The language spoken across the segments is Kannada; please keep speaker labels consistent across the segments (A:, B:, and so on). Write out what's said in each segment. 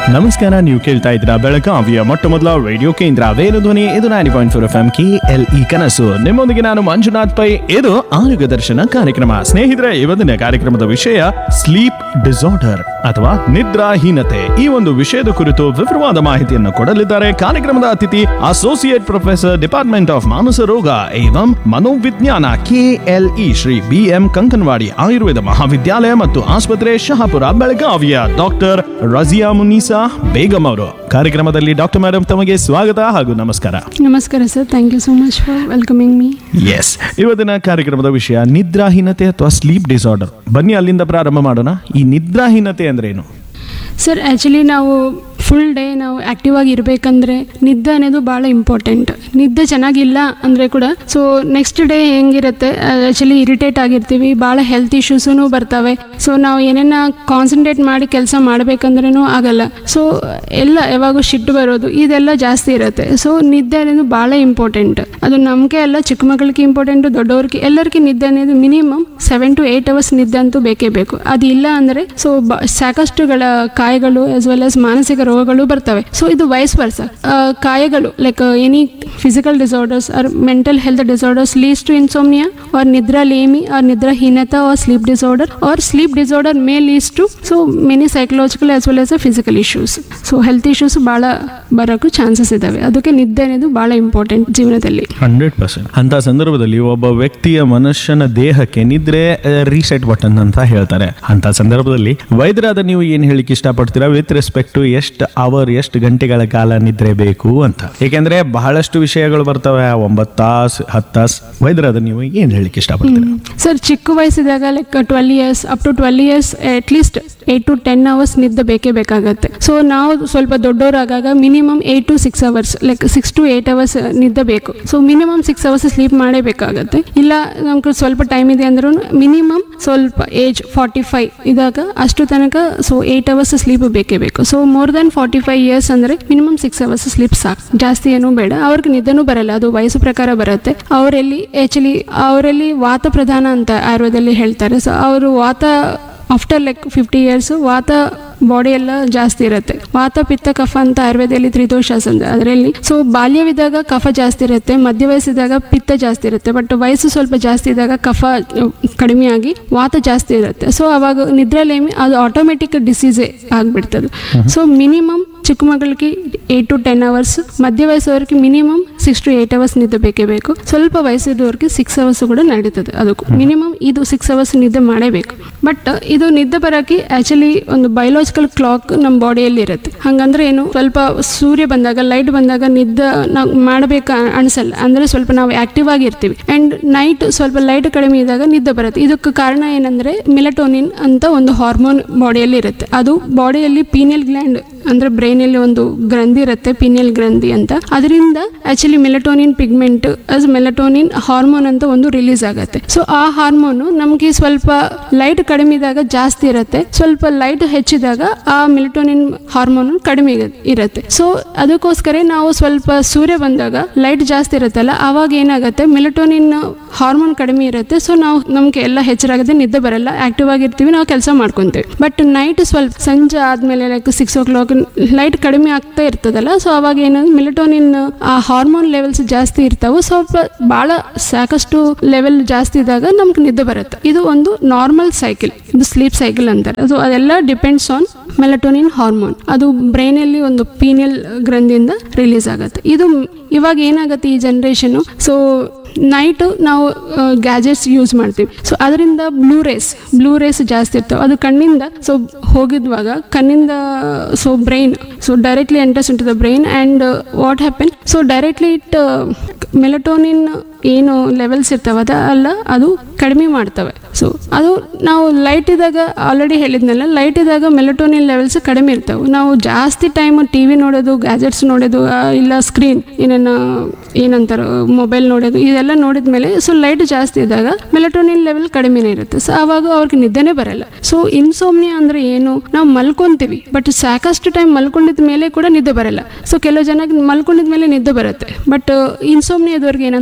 A: ನಮಸ್ಕಾರ ನೀವು ಕೇಳ್ತಾ ಇದ್ದೀರಾ ಬೆಳಗಾವಿಯ ಮೊಟ್ಟ ಮೊದಲ ರೇಡಿಯೋ ಕೇಂದ್ರ ವೇಣುಧ್ವನಿ ಇದು nine point four F M K L ಇ ಕನಸು ನಿಮ್ಮೊಂದಿಗೆ ನಾನು ಮಂಜುನಾಥ್ ಪೈ ಇದು ಆರೋಗ್ಯ ದರ್ಶನ ಕಾರ್ಯಕ್ರಮ ಸ್ನೇಹಿತರೆ ಇವತ್ತಿನ ಕಾರ್ಯಕ್ರಮದ ವಿಷಯ ಸ್ಲೀಪ್ ಡಿಸಾರ್ಡರ್ ಅಥವಾ ನಿದ್ರಾಹೀನತೆ ಈ ಒಂದು ವಿಷಯದ ಕುರಿತು ವಿವರವಾದ ಮಾಹಿತಿಯನ್ನು ಕೊಡಲಿದ್ದಾರೆ ಕಾರ್ಯಕ್ರಮದ ಅತಿಥಿ ಅಸೋಸಿಯೇಟ್ ಪ್ರೊಫೆಸರ್ ಡಿಪಾರ್ಟ್ಮೆಂಟ್ ಆಫ್ ಮಾನಸ ರೋಗ ಏವಂ ಮನೋವಿಜ್ಞಾನ KLE Shri B M Kankanawadi Ayurveda Mahavidyalaya ಮತ್ತು ಆಸ್ಪತ್ರೆ ಶಹಾಪುರ ಬೆಳಗಾವಿಯ ಡಾಕ್ಟರ್ ರಜಿಯಾ ಮುನೀಸಾ ಬೇಗಂ ಅವರು ಕಾರ್ಯಕ್ರಮದಲ್ಲಿ ಡಾಕ್ಟರ್ ಮೇಡಮ್ ತಮಗೆ ಸ್ವಾಗತ ಹಾಗೂ ನಮಸ್ಕಾರ
B: ನಮಸ್ಕಾರ sir thank you so much for welcoming me
A: yes ಇವತ್ತಿನ ಕಾರ್ಯಕ್ರಮದ ವಿಷಯ ನಿದ್ರಾಹೀನತೆ ಅಥವಾ ಸ್ಲೀಪ್ ಡಿಸಾರ್ಡರ್ ಬನ್ನಿ ಅಲ್ಲಿಂದ ಪ್ರಾರಂಭ ಮಾಡೋಣ ಈ ನಿದ್ರಾಹೀನತೆ ಅಂದ್ರೆ ಏನು
B: ಸರ್ ಆ್ಯಕ್ಚುಲಿ ನಾವು ಫುಲ್ ಡೇ ನಾವು ಆ್ಯಕ್ಟಿವ್ ಆಗಿ ಇರಬೇಕಂದ್ರೆ ನಿದ್ದೆ ಅನ್ನೋದು ಭಾಳ ಇಂಪಾರ್ಟೆಂಟ್ ನಿದ್ದೆ ಚೆನ್ನಾಗಿಲ್ಲ ಅಂದರೆ ಕೂಡ ಸೊ ನೆಕ್ಸ್ಟ್ ಡೇ ಹೆಂಗಿರುತ್ತೆ ಆ್ಯಕ್ಚುಲಿ ಇರಿಟೇಟ್ ಆಗಿರ್ತೀವಿ ಭಾಳ ಹೆಲ್ತ್ ಇಶ್ಯೂಸೂ ಬರ್ತವೆ ಸೊ ನಾವು ಏನೇನ ಕಾನ್ಸಂಟ್ರೇಟ್ ಮಾಡಿ ಕೆಲಸ ಮಾಡಬೇಕಂದ್ರೂ ಆಗಲ್ಲ ಸೊ ಎಲ್ಲ ಯಾವಾಗೂ ಸಿಟ್ಟು ಬರೋದು ಇದೆಲ್ಲ ಜಾಸ್ತಿ ಇರುತ್ತೆ ಸೊ ನಿದ್ದೆ ಅನ್ನೋದು ಭಾಳ ಇಂಪಾರ್ಟೆಂಟ್ ಅದು ನಮಗೆ ಎಲ್ಲ ಚಿಕ್ಕ ಮಕ್ಕಳಿಗೆ ಇಂಪಾರ್ಟೆಂಟು ದೊಡ್ಡವ್ರಿಗೆ ಎಲ್ಲರಿಗೂ ನಿದ್ದೆ ಅನ್ನೋದು minimum seven to eight hours ನಿದ್ದೆ ಅಂತೂ ಬೇಕೇ ಬೇಕು ಅದು ಇಲ್ಲ ಅಂದರೆ ಸೊ ಬ ಸಾಕಷ್ಟುಗಳ ಕಾಯಗಳು ಆಸ್ ವೆಲ್ ಆಸ್ ಮಾನಸಿಕ ರೋಗಗಳು ಬರ್ತವೆ ಸೊ ಇದು ವಯಸ್ ವರ್ಸ ಕಾಯಗಳು like any physical disorders or mental health disorders leads to insomnia or ನಿದ್ರಾ ಲೇಮಿ ಆರ್ ನಿದ್ರಾಹೀನತಾ or sleep disorder or sleep disorder may leads to so many psychological as well as a physical issues so health issues ಭಾಳ ಬರೋಕ್ಕೂ ಚಾನ್ಸಸ್ ಇದ್ದಾವೆ ಅದಕ್ಕೆ ನಿದ್ದೆ ಅನ್ನೋದು ಭಾಳ ಇಂಪಾರ್ಟೆಂಟ್ ಜೀವನದಲ್ಲಿ
A: ಹಂಡ್ರೆಡ್ ಪರ್ಸೆಂಟ್ ಅಂತ ಸಂದರ್ಭದಲ್ಲಿ ಒಬ್ಬ ವ್ಯಕ್ತಿಯ ಮನುಷ್ಯನ ದೇಹಕ್ಕೆ ನಿದ್ರೆ ರೀಸೆಟ್ ಬಟನ್ ಅಂತ ಹೇಳ್ತಾರೆ ಅಂತ ಸಂದರ್ಭದಲ್ಲಿ ವೈದ್ಯರಾದ ನೀವು ಏನ್ ಹೇಳಿಕ್ಕೆ ಇಷ್ಟಪಡ್ತೀರಾ ವಿತ್ ರೆಸ್ಪೆಕ್ಟ್ ಟು ಎಷ್ಟು ಅವರ್ ಎಷ್ಟು ಗಂಟೆಗಳ ಕಾಲ ನಿದ್ರೆ ಬೇಕು ಅಂತ ಏಕೆಂದ್ರೆ ಬಹಳಷ್ಟು ವಿಷಯಗಳು ಬರ್ತವೆ ಒಂಬತ್ತು ತಾಸು ಹತ್ತು ತಾಸು ವೈದ್ಯರಾದ ನೀವು ಏನ್ ಹೇಳಿಕ್ಕೆ ಇಷ್ಟಪಡ್ತೀರಾ
B: ಸರ್ ಚಿಕ್ಕ ವಯಸ್ಸಿದಾಗ like twelve years up to twelve years at least eight to ten hours ನಿದ್ದೆ ಬೇಕೇ ಬೇಕಾಗತ್ತೆ ಸೊ ನಾವು ಸ್ವಲ್ಪ ದೊಡ್ಡವರಾಗಾಗ minimum eight to six hours like six to eight hours ನಿದ್ದೆ ಬೇಕು so minimum six hours sleep ಮಾಡಬೇಕಾಗತ್ತೆ ಇಲ್ಲ ನಮ್ಗೆ ಸ್ವಲ್ಪ ಟೈಮ್ ಇದೆ ಅಂದ್ರೂ ಮಿನಿಮಮ್ ಸ್ವಲ್ಪ ಏಜ್ ಫಾರ್ಟಿ ಫೈವ್ ಇದಾಗ ಅಷ್ಟು ತನಕ ಸೊ ಏಟ್ ಅವರ್ಸ್ ಸ್ಲೀಪ್ ಬೇಕೇ ಬೇಕು so more than forty five years ಅಂದರೆ ಮಿನಿಮಮ್ ಸಿಕ್ಸ್ ಅವರ್ಸ್ ಸ್ಲೀಪ್ ಸಾಕು ಜಾಸ್ತಿ ಏನೂ ಬೇಡ ಅವ್ರಿಗೆ ನಿದ್ದೆನೂ ಬರಲ್ಲ ಅದು ವಯಸ್ಸು ಪ್ರಕಾರ ಬರುತ್ತೆ ಅವರಲ್ಲಿ ಆ್ಯಕ್ಚುಲಿ ಅವರಲ್ಲಿ ವಾತ ಪ್ರಧಾನ ಅಂತ ಆಯುರ್ವೇದದಲ್ಲಿ ಹೇಳ್ತಾರೆ ಸೊ ಅವರು ವಾತ ಆಫ್ಟರ್ ಲೈಕ್ ಫಿಫ್ಟಿ ಇಯರ್ಸ್ ವಾತ ಬಾಡಿ ಎಲ್ಲ ಜಾಸ್ತಿ ಇರುತ್ತೆ ವಾತ ಪಿತ್ತ ಕಫ ಅಂತ ಆಯುರ್ವೇದದಲ್ಲಿ ತ್ರಿದೋಷಾಸ್ ಅಂತ ಅದರಲ್ಲಿ ಸೊ ಬಾಲ್ಯವಿದ್ದಾಗ ಕಫ ಜಾಸ್ತಿ ಇರುತ್ತೆ ಮಧ್ಯ ವಯಸ್ಸಿದಾಗ ಪಿತ್ತ ಜಾಸ್ತಿ ಇರುತ್ತೆ ಬಟ್ ವಯಸ್ಸು ಸ್ವಲ್ಪ ಜಾಸ್ತಿ ಇದ್ದಾಗ ಕಫ ಕಡಿಮೆ ಆಗಿ ವಾತ ಜಾಸ್ತಿ ಇರುತ್ತೆ ಸೊ ಅವಾಗ ನಿದ್ರೆಲೇಮಿ ಅದು ಆಟೋಮೆಟಿಕ್ ಡಿಸೀಸೇ ಆಗಿಬಿಡ್ತದೆ ಸೊ ಮಿನಿಮಮ್ ಚಿಕ್ಕ ಮಗಳಿಗೆ ಏಟ್ ಟು ಟೆನ್ ಅವರ್ಸ್ ಮಧ್ಯ ವಯಸ್ಸವರೆಗೆ minimum six to eight hours ನಿದ್ದೆ ಬೇಕೇ ಬೇಕು ಸ್ವಲ್ಪ ವಯಸ್ಸಿದವ್ರಿಗೆ ಸಿಕ್ಸ್ ಅವರ್ಸ್ ಕೂಡ ನಡೀತದೆ ಅದಕ್ಕೂ ಮಿನಿಮಮ್ ಇದು ಸಿಕ್ಸ್ ಅವರ್ಸ್ ನಿದ್ದೆ ಮಾಡಬೇಕು ಬಟ್ ಇದು ನಿದ್ದೆ ಬರೋಕ್ಕೆ ಆ್ಯಕ್ಚುಲಿ ಒಂದು ಬಯೋಲಾಜಿಕಲ್ ಕ್ಲಾಕ್ ನಮ್ಮ ಬಾಡಿಯಲ್ಲಿ ಇರುತ್ತೆ ಹಾಗಂದ್ರೆ ಏನು ಸ್ವಲ್ಪ ಸೂರ್ಯ ಬಂದಾಗ ಲೈಟ್ ಬಂದಾಗ ನಿದ್ದೆ ನಾವು ಮಾಡಬೇಕು ಅನಿಸಲ್ಲ ಅಂದರೆ ಸ್ವಲ್ಪ ನಾವು ಆ್ಯಕ್ಟಿವ್ ಆಗಿರ್ತೀವಿ ಆ್ಯಂಡ್ ನೈಟ್ ಸ್ವಲ್ಪ ಲೈಟ್ ಕಡಿಮೆ ಇದ್ದಾಗ ನಿದ್ದೆ ಬರುತ್ತೆ ಇದಕ್ಕೆ ಕಾರಣ ಏನಂದರೆ ಮಿಲಟೋನಿನ್ ಅಂತ ಒಂದು ಹಾರ್ಮೋನ್ ಬಾಡಿಯಲ್ಲಿ ಇರುತ್ತೆ ಅದು ಬಾಡಿಯಲ್ಲಿ ಪೀನಿಯಲ್ ಗ್ಲ್ಯಾಂಡ್ ಅಂದ್ರೆ ಬ್ರೈನಲ್ಲಿ ಒಂದು ಗ್ರಂಥಿ ಇರುತ್ತೆ ಪಿನಿಯಲ್ ಗ್ರಂಥಿ ಅಂತ ಅದರಿಂದ actually melatonin pigment as melatonin hormone ಅಂತ ಒಂದು ರಿಲೀಸ್ ಆಗುತ್ತೆ ಸೊ ಆ ಹಾರ್ಮೋನು ನಮಗೆ ಸ್ವಲ್ಪ ಲೈಟ್ ಕಡಿಮೆ ಇದ್ದಾಗ ಜಾಸ್ತಿ ಇರುತ್ತೆ ಸ್ವಲ್ಪ ಲೈಟ್ ಹೆಚ್ಚಿದಾಗ ಆ ಮೆಲಟೋನಿನ್ ಹಾರ್ಮೋನ್ ಕಡಿಮೆ ಇರ- ಇರುತ್ತೆ ಸೊ ಅದಕ್ಕೋಸ್ಕರ ನಾವು ಸ್ವಲ್ಪ ಸೂರ್ಯ ಬಂದಾಗ ಲೈಟ್ ಜಾಸ್ತಿ ಇರುತ್ತಲ್ಲ ಆವಾಗ ಏನಾಗುತ್ತೆ ಮೆಲಟೋನಿನ್ ಹಾರ್ಮೋನ್ ಕಡಿಮೆ ಇರುತ್ತೆ ಸೊ ನಾವು ನಮ್ಗೆ ಎಲ್ಲ ಹೆಚ್ಚರಾಗದೆ ನಿದ್ದೆ ಬರಲ್ಲ ಆಕ್ಟಿವ್ ಆಗಿರ್ತೀವಿ ನಾವು ಕೆಲಸ ಮಾಡ್ಕೊಂತೀವಿ ಬಟ್ ನೈಟ್ ಸ್ವಲ್ಪ ಸಂಜೆ ಆದ್ಮೇಲೆ like six o'clock light ಕಡಿಮೆ ಆಗ್ತಾ ಇರ್ತದಲ್ಲ ಸೊ ಅವಾಗ ಏನಂದ್ರೆ ಮಿಲಿಟೋನಿನ್ ಆ ಹಾರ್ಮೋನ್ ಲೆವೆಲ್ಸ್ ಜಾಸ್ತಿ ಇರ್ತಾವೆ ಸ್ವಲ್ಪ ಭಾಳ ಸಾಕಷ್ಟು ಲೆವೆಲ್ ಜಾಸ್ತಿ ಇದ್ದಾಗ ನಮ್ಗೆ ನಿದ್ದೆ ಬರುತ್ತೆ ಇದು ಒಂದು ನಾರ್ಮಲ್ ಸೈಕಲ್ ಇದು ಸ್ಲೀಪ್ ಸೈಕಲ್ ಅಂತಾರೆ ಸೊ ಅದೆಲ್ಲ ಡಿಪೆಂಡ್ಸ್ ಆನ್ ಮೆಲಟೋನಿನ್ ಹಾರ್ಮೋನ್ ಅದು ಬ್ರೈನಲ್ಲಿ ಒಂದು ಪೀನಿಯಲ್ ಗ್ರಂಥಿಯಿಂದ ರಿಲೀಸ್ ಆಗುತ್ತೆ ಇದು ಇವಾಗ ಏನಾಗುತ್ತೆ ಈ ಜನ್ರೇಷನು ಸೊ ನೈಟ್ ನಾವು ಗ್ಯಾಜೆಟ್ಸ್ ಯೂಸ್ ಮಾಡ್ತೀವಿ ಸೊ ಅದರಿಂದ ಬ್ಲೂ ರೇಸ್ ಬ್ಲೂ ರೇಸ್ ಜಾಸ್ತಿ ಇರ್ತವೆ ಅದು ಕಣ್ಣಿಂದ ಸೊ ಹೋಗಿದ್ವಾಗ ಕಣ್ಣಿಂದ so brain so directly enters into the brain and what happen so directly it melatonin ಏನು ಲೆವೆಲ್ಸ್ ಇರ್ತಾವದ ಅಲ್ಲ ಅದು ಕಡಿಮೆ ಮಾಡ್ತವೆ ಸೊ ಅದು ನಾವು ಲೈಟ್ ಇದ್ದಾಗ ಆಲ್ರೆಡಿ ಹೇಳಿದ್ನಲ್ಲ ಲೈಟ್ ಇದ್ದಾಗ ಮೆಲಟೋನಿನ್ ಲೆವೆಲ್ಸ್ ಕಡಿಮೆ ಇರ್ತವೆ ನಾವು ಜಾಸ್ತಿ ಟೈಮ್ ಟಿ ವಿ ನೋಡೋದು ಗ್ಯಾಜೆಟ್ಸ್ ನೋಡೋದು ಆ, ಇಲ್ಲ ಸ್ಕ್ರೀನ್ ಏನೇನು ಏನಂತಾರೆ ಮೊಬೈಲ್ ನೋಡೋದು ಇದೆಲ್ಲ ನೋಡಿದ ಮೇಲೆ ಸೊ ಲೈಟ್ ಜಾಸ್ತಿ ಇದ್ದಾಗ ಮೆಲಟೋನಿನ್ ಲೆವೆಲ್ ಕಡಿಮೆನೇ ಇರುತ್ತೆ ಸೊ ಆವಾಗ ಅವ್ರಿಗೆ ನಿದ್ದೆನೇ ಬರಲ್ಲ ಸೊ ಇನ್ಸೋಮ್ನಿಯಾ ಅಂದ್ರೆ ಏನು ನಾವು ಮಲ್ಕೊಂತೀವಿ ಬಟ್ ಸಾಕಷ್ಟು ಟೈಮ್ ಮಲ್ಕೊಂಡಿದ ಮೇಲೆ ಕೂಡ ನಿದ್ದೆ ಬರಲ್ಲ ಸೊ ಕೆಲವು ಜನಕ್ಕೆ ಮಲ್ಕೊಂಡಿದ ಮೇಲೆ ನಿದ್ದೆ ಬರುತ್ತೆ ಬಟ್ ಇನ್ಸೋಮ್ನಿಯಾದವ್ರಿಗೆ ಏನಂದ್ರೆ